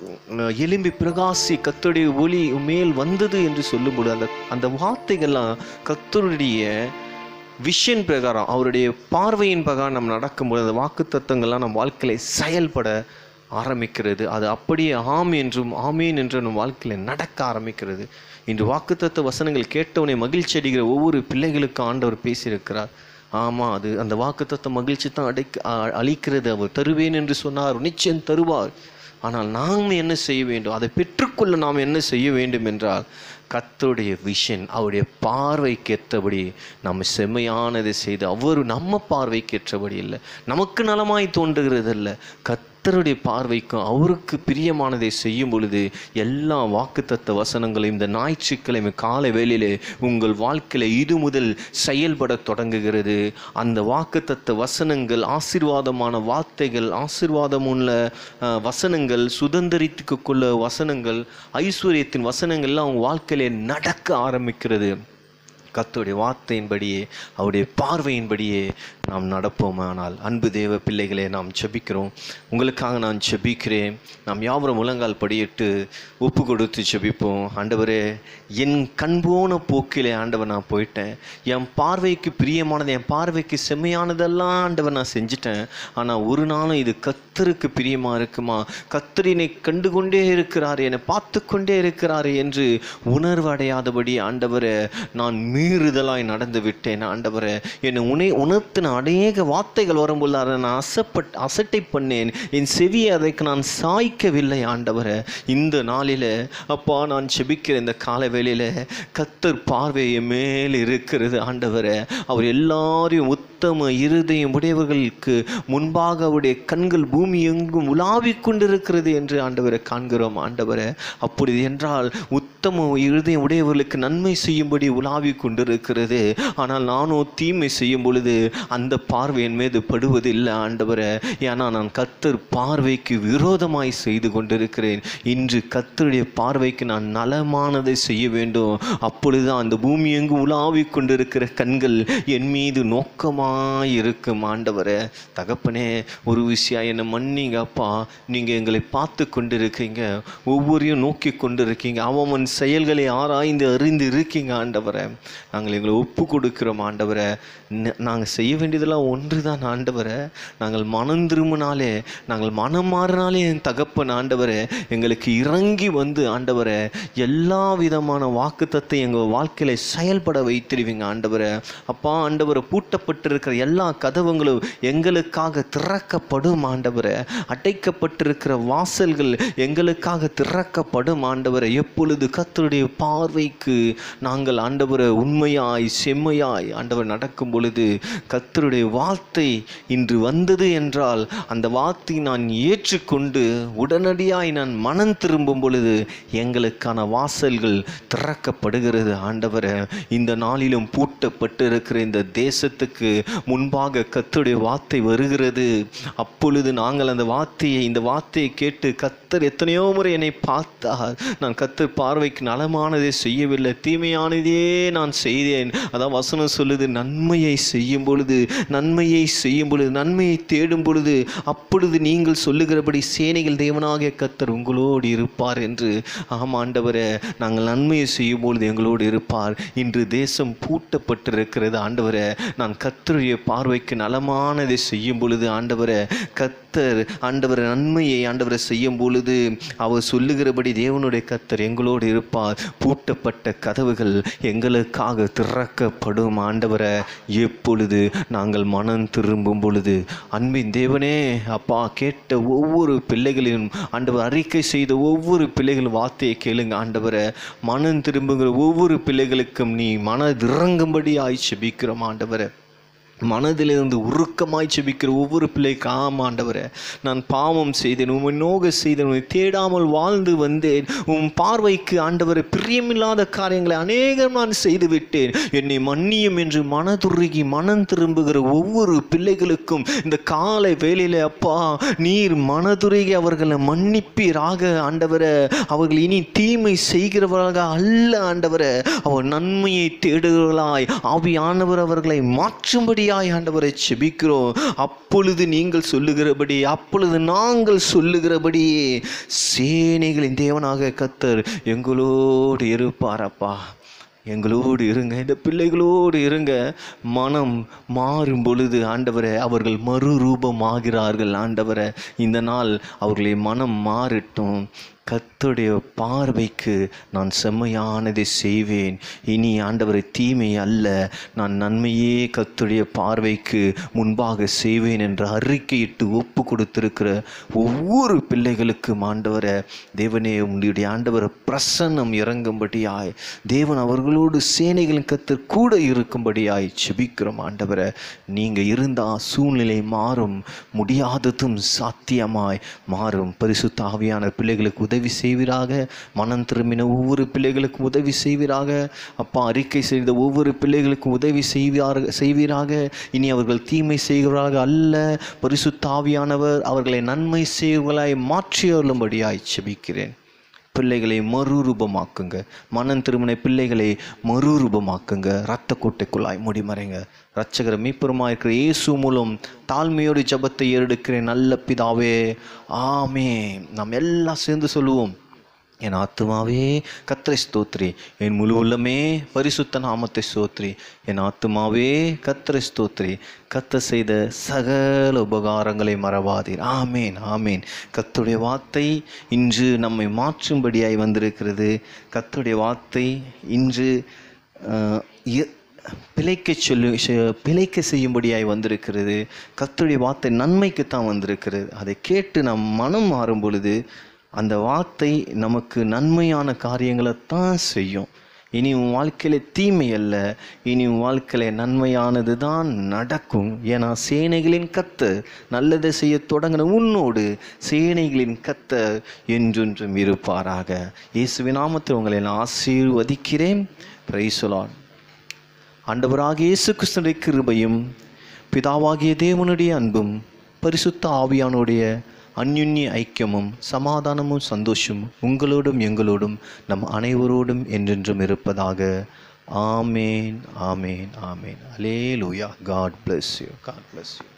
Speaker 1: எலும்பி பிரகாசி கத்தருடைய ஒளி மேல் வந்தது என்று சொல்லும்போது அந்த அந்த வார்த்தைகள்லாம் கத்தருடைய விஷன் பிரகாரம் அவருடைய பார்வையின் பிரகாரம் நம்ம நடக்கும்போது அந்த வாக்கு தத்துவங்கள்லாம் நம் வாழ்க்கையில செயல்பட ஆரம்பிக்கிறது அது அப்படியே ஆம் என்றும் ஆமீன் என்று நம் வாழ்க்கையில் நடக்க ஆரம்பிக்கிறது இன்று வாக்குத்தத்த வசனங்கள் கேட்டவனை மகிழ்ச்சி அடைகிற ஒவ்வொரு பிள்ளைகளுக்கும் ஆண்டவர் பேசியிருக்கிறார் ஆமாம் அது அந்த வாக்குத்தத்த மகிழ்ச்சி தான் அடைக்க அ- அளிக்கிறது அவர் தருவேன் என்று சொன்னார் நிச்சயம் தருவார் ஆனால் நாம் என்ன செய்ய வேண்டும் அதை பெற்றுக்கொள்ள நாம் என்ன செய்ய வேண்டும் என்றால் கர்த்தருடைய விஷன் அவருடைய பார்வைக்கு ஏற்றபடி நம்ம செம்மையானதை செய்து அவர் நம்ம பார்வைக்கு ஏற்றபடி இல்லை நமக்கு நலமாய் தோன்றுகிறது அல்ல கர்த்தருடைய பார்வைக்கும் அவருக்கு பிரியமானதை செய்யும் பொழுது எல்லா வாக்குத்தத்த வசனங்களையும் இந்த ஞாயிற்றுக்கிழமை காலை வேளையிலே உங்கள் வாழ்க்கையில இது முதல் செயல்பட தொடங்குகிறது அந்த வாக்குத்தத்த வசனங்கள் ஆசீர்வாதமான வார்த்தைகள் ஆசீர்வாதம் உள்ள அஹ், வசனங்கள் சுதந்திரித்துக்கு கொள்ள வசனங்கள் ஐஸ்வர்யத்தின் வசனங்கள் எல்லாம் உங்கள் வாழ்க்கையிலே நடக்க ஆரம்பிக்கிறது கர்த்தருடைய வார்த்தையின்படியே அவருடைய பார்வையின்படியே நாம் நடப்போமானால் அன்பு தேவ பிள்ளைகளே நாம் செபிக்கிறோம் உங்களுக்காக நான் செபிக்கிறேன் நாம் யாவரும் முழங்கால் படியிட்டு ஒப்பு கொடுத்து செபிப்போம் ஆண்டவரே என் கண்போன போக்கிலே ஆண்டவர் நான் போயிட்டேன் என் பார்வைக்கு பிரியமானது என் பார்வைக்கு செம்மையானதெல்லாம் ஆண்டவர் நான் செஞ்சிட்டேன் ஆனால் ஒரு நாளும் இது கத்தருக்கு பிரியமா இருக்குமா கத்தர் என்னை கண்டு கொண்டே இருக்கிறார் என்னை பார்த்து கொண்டே இருக்கிறார் என்று உணர்வு அடையாதபடி ஆண்டவரே நான் மீறுதலாய் நடந்து விட்டேன் ஆண்டவரே என்னை உணை உணர்த்தின அநேக வார்த்தைகள் வரும்போது அதை நான் அசப்பட் அசட்டை பண்ணேன் என் செவியை அதற்கு நான் சாய்க்கவில்லை ஆண்டவரே இந்த நாளில் அப்பா நான் செபிக்கிற இந்த கால வேளையில கத்தர் பார்வை என் மேல் இருக்கிறது ஆண்டவரே அவர் எல்லாரையும் உத்தம இருதயம் உடையவர்களுக்கு முன்பாக அவருடைய கண்கள் பூமி எங்கும் உலாவிக் கொண்டிருக்கிறது என்று ஆண்டவரை காண்கிறோம் ஆண்டவரே அப்படி என்றால் உத்தம இருதயம் உடையவர்களுக்கு நன்மை செய்யும்படி உலாவிக் கொண்டிருக்கிறது ஆனால் நானோ தீமை செய்யும் பொழுது அந்த பார்வை என் மீது படுவதில்லை ஆண்டவரே ஏன்னா நான் கத்தர் பார்வைக்கு விரோதமாய் செய்து கொண்டிருக்கிறேன் இன்று கத்தருடைய பார்வைக்கு நான் நலமானதை செய்ய வேண்டும் அப்பொழுது அந்த பூமி எங்கு உலாவிக் கொண்டிருக்கிற கண்கள் என் மீது நோக்கமாய் இருக்கும் ஆண்டவரே தகப்பனே ஒரு விஷயம் என்னை மன்னிங்க அப்பா நீங்கள் எங்களை பார்த்து கொண்டிருக்கீங்க ஒவ்வொரையும் நோக்கி கொண்டிருக்கீங்க அவன் செயல்களை ஆராய்ந்து அறிந்து இருக்கீங்க ஆண்டவரே நாங்கள் எங்களை ஒப்பு கொடுக்கிறோம் ஆண்டவரே நாங்கள் செய்ய வேண்டியதெல்லாம் ஒன்று தான் ஆண்டவரே நாங்கள் மனம் திரும்பினாலே நாங்கள் மனம் மாறினாலே என் தகப்பன் ஆண்டவரே எங்களுக்கு இறங்கி வந்து ஆண்டவரே எல்லா விதமான வாக்குத்தத்தை எங்கள் வாழ்க்கையில செயல்பட வைத்திருவீங்க ஆண்டவரே அப்பா ஆண்டவரை பூட்டப்பட்டிருக்கிற எல்லா கதவுங்களும் எங்களுக்காக திறக்கப்படும் ஆண்டவரே அடைக்கப்பட்டிருக்கிற வாசல்கள் எங்களுக்காக திறக்கப்படும் ஆண்டவரை எப்பொழுது கத்தருடைய பார்வைக்கு நாங்கள் ஆண்டவரை உண்மையாய் செம்மையாய் ஆண்டவர் நடக்கும் பொழுது கத்தருடைய வார்த்தை இன்று வந்தது என்றால் அந்த வார்த்தை நான் ஏற்றுக்கொண்டு உடனடியாய் நான் மனம் திரும்பும் பொழுது எங்களுக்கான வாசல்கள் திறக்கப்படுகிறது ஆண்டவரை இந்த நாளிலும் பூட்டப்பட்டு இருக்கிற இந்த தேசத்துக்கு முன்பாக கத்தருடைய வார்த்தை வருகிறது அப்பொழுது நாங்கள் அந்த வார்த்தையை இந்த வார்த்தையை கேட்டு கத்தர் எத்தனையோ முறை என்னை பார்த்தார் நான் கத்தர் பார்வைக்கு நலமானதை செய்யவில்லை தீமையானதே நான் செய்தேன் அதான் வசனம் சொல்லுது நன்மையை செய்யும் பொழுது நன்மையை செய்யும் பொழுது நன்மையை தேடும் பொழுது அப்பொழுது நீங்கள் சொல்லுகிறபடி சேனைகள் தேவனாகிய கத்தர் உங்களோடு இருப்பார் என்று ஆமாம் ஆண்டவரே நாங்கள் நன்மையை செய்யும் பொழுது எங்களோடு இருப்பார் இன்று தேசம் பூட்டப்பட்டிருக்கிறது ஆண்டவரே நான் கத்தருடைய பார்வைக்கு நலமானதை செய்யும் பொழுது ஆண்டவரே கத்தர் ஆண்டவர் நன்மையை ஆண்டவரை செய்யும் பொழுது அவர் சொல்லுகிறபடி தேவனுடைய கத்தர் எங்களோடு இருப்பார் பூட்டப்பட்ட கதவுகள் எங்களுக்காக திறக்கப்படும் ஆண்டவரை எப்பொழுது நாங்கள் மனம் திரும்பும் பொழுது அன்பின் தேவனே அப்பா கேட்ட ஒவ்வொரு பிள்ளைகளையும் ஆண்டவர் அறிக்கை செய்த ஒவ்வொரு பிள்ளைகள் வார்த்தையை கேளுங்க ஆண்டவரை மனம் திரும்புகிற ஒவ்வொரு பிள்ளைகளுக்கும் நீ மனதிறங்கும்படி ஆய் செபிக்கிறோம் ஆண்டவரை மனதிலிருந்து உருக்கமாய் செபிக்கிற ஒவ்வொரு பிள்ளைக்கு ஆம் ஆண்டவரே நான் பாவம் செய்தேன் உம்மை நோக செய்தேன் உம்மை தேடாமல் வாழ்ந்து வந்தேன் உம் பார்வைக்கு ஆண்டவரை பிரியமில்லாத காரியங்களை அநேகம் நான் செய்து விட்டேன் என்னை மன்னியும் என்று மனதுருகி மனம் திரும்புகிற ஒவ்வொரு பிள்ளைகளுக்கும் இந்த காலை வேளையில அப்பா நீர் மனதுருகி அவர்களை மன்னிப்பீராக ஆண்டவரை அவர்கள் இனி தீமை செய்கிறவர்களாக அல்ல ஆண்டவரை அவர் நன்மையை தேடுகிறவர்களாய் ஆவியானவர் அவர்களை மாற்றும்படியாய் ஆண்டவரை செபிக்கிறோம் அப்பொழுது நீங்கள் சொல்லுகிறபடி அப்பொழுது நாங்கள் சொல்லுகிறபடியே சேனைகளின் தேவனாக கத்தர் எங்களோடு இருப்பாரப்பா எங்களோடு இருங்க இந்த பிள்ளைகளோடு இருங்க மனம் மாறும் பொழுது ஆண்டவரை அவர்கள் மறுரூபமாகிறார்கள் ஆண்டவரை இந்த நாள் அவர்களை மனம் மாறட்டும் கத்துடைய பார்வைக்கு நான் செம்மையானதை செய்வேன் இனி ஆண்டவரை தீமை அல்ல நான் நன்மையே கத்துடைய பார்வைக்கு முன்பாக செய்வேன் என்று அறிக்கையிட்டு ஒப்பு கொடுத்திருக்கிற ஒவ்வொரு பிள்ளைகளுக்கும் ஆண்டவரை தேவனே உங்களுடைய ஆண்டவரை பிரசன்னம் இறங்கும்படியாய் தேவன் அவர்களோடு சேனைகளின் கத்தர் கூட இருக்கும்படியாய் செபிக்கிறோம் ஆண்டவரை நீங்கள் இருந்தால் சூழ்நிலை மாறும் முடியாததும் சாத்தியமாய் மாறும் பரிசுத்த ஆவியான பிள்ளைகளுக்கு உதவி செய்வீராக மனம் திரும்பின ஒவ்வொரு பிள்ளைகளுக்கும் உதவி செய்வீராக அப்பா அறிக்கை செய்த ஒவ்வொரு பிள்ளைகளுக்கும் உதவி செய்வார் செய்வீராக இனி அவர்கள் தீமை செய்கிறவராக அல்ல பரிசுத்த ஆவியானவர் அவர்களை நன்மை செய்வர்களாய் மாற்றியருளும்படியாய் செபிக்கிறேன் பிள்ளைகளை மறுரூபமாக்குங்க மனம் திருமண பிள்ளைகளை மறுரூபமாக்குங்க இரத்த கோட்டைக்குள்ளாய் முடிமறைங்க ரட்சகர மீப்பெருமா இருக்கிற இயேசு மூலம் தாழ்மையோடு ஜபத்தை ஏறெடுக்கிறேன் நல்ல பிதாவே ஆமே நாம் எல்லாம் சேர்ந்து சொல்லுவோம் என் ஆத்துமாவே கத்தரை ஸ்தோத்ரி என் முழு உள்ளமே பரிசுத்த நாமத்தை ஸ்தோத்ரி என் ஆத்துமாவே கத்தரை ஸ்தோத்ரி கத்த செய்த சகல உபகாரங்களை மறவாதீர் ஆமேன் ஆமேன் கத்துடைய வார்த்தை இன்று நம்மை மாற்றும்படியாய் வந்திருக்கிறது கத்துடைய வார்த்தை இன்று அஹ், இ- பிழைக்க சொல்லு செ- பிழைக்க செய்யும்படியாய் வந்திருக்கிறது கர்த்தருடைய வார்த்தை நன்மைக்குத்தான் வந்திருக்கிறது அதை கேட்டு நம் மனம் மாறும் பொழுது அந்த வார்த்தை நமக்கு நன்மையான காரியங்களை தான் செய்யும் இனி உன் வாழ்க்கையில தீமை அல்ல இனி உன் வாழ்க்கையில நன்மையானது தான் நடக்கும் ஏன்னா சேனைகளின் கத்த நல்லதை செய்ய தொடங்கின உன்னோடு சேனைகளின் கத்த என்றென்றும் இருப்பாராக இயேசுவின் நாமத்தில் உங்களை நான் ஆசீர்வதிக்கிறேன் பிரைசலான் ஆண்டவராகிய இயேசு கிறிஸ்துடைய கிருபையும் பிதாவாகிய தேவனுடைய அன்பும் பரிசுத்த ஆவியானுடைய அந்யுன்ய ஐக்கியமும் சமாதானமும் சந்தோஷமும் உங்களோடும் எங்களோடும் நம் அனைவரோடும் என்றென்றும் இருப்பதாக ஆமேன் ஆமேன் ஆமேன் அலே லூயா God bless you God bless you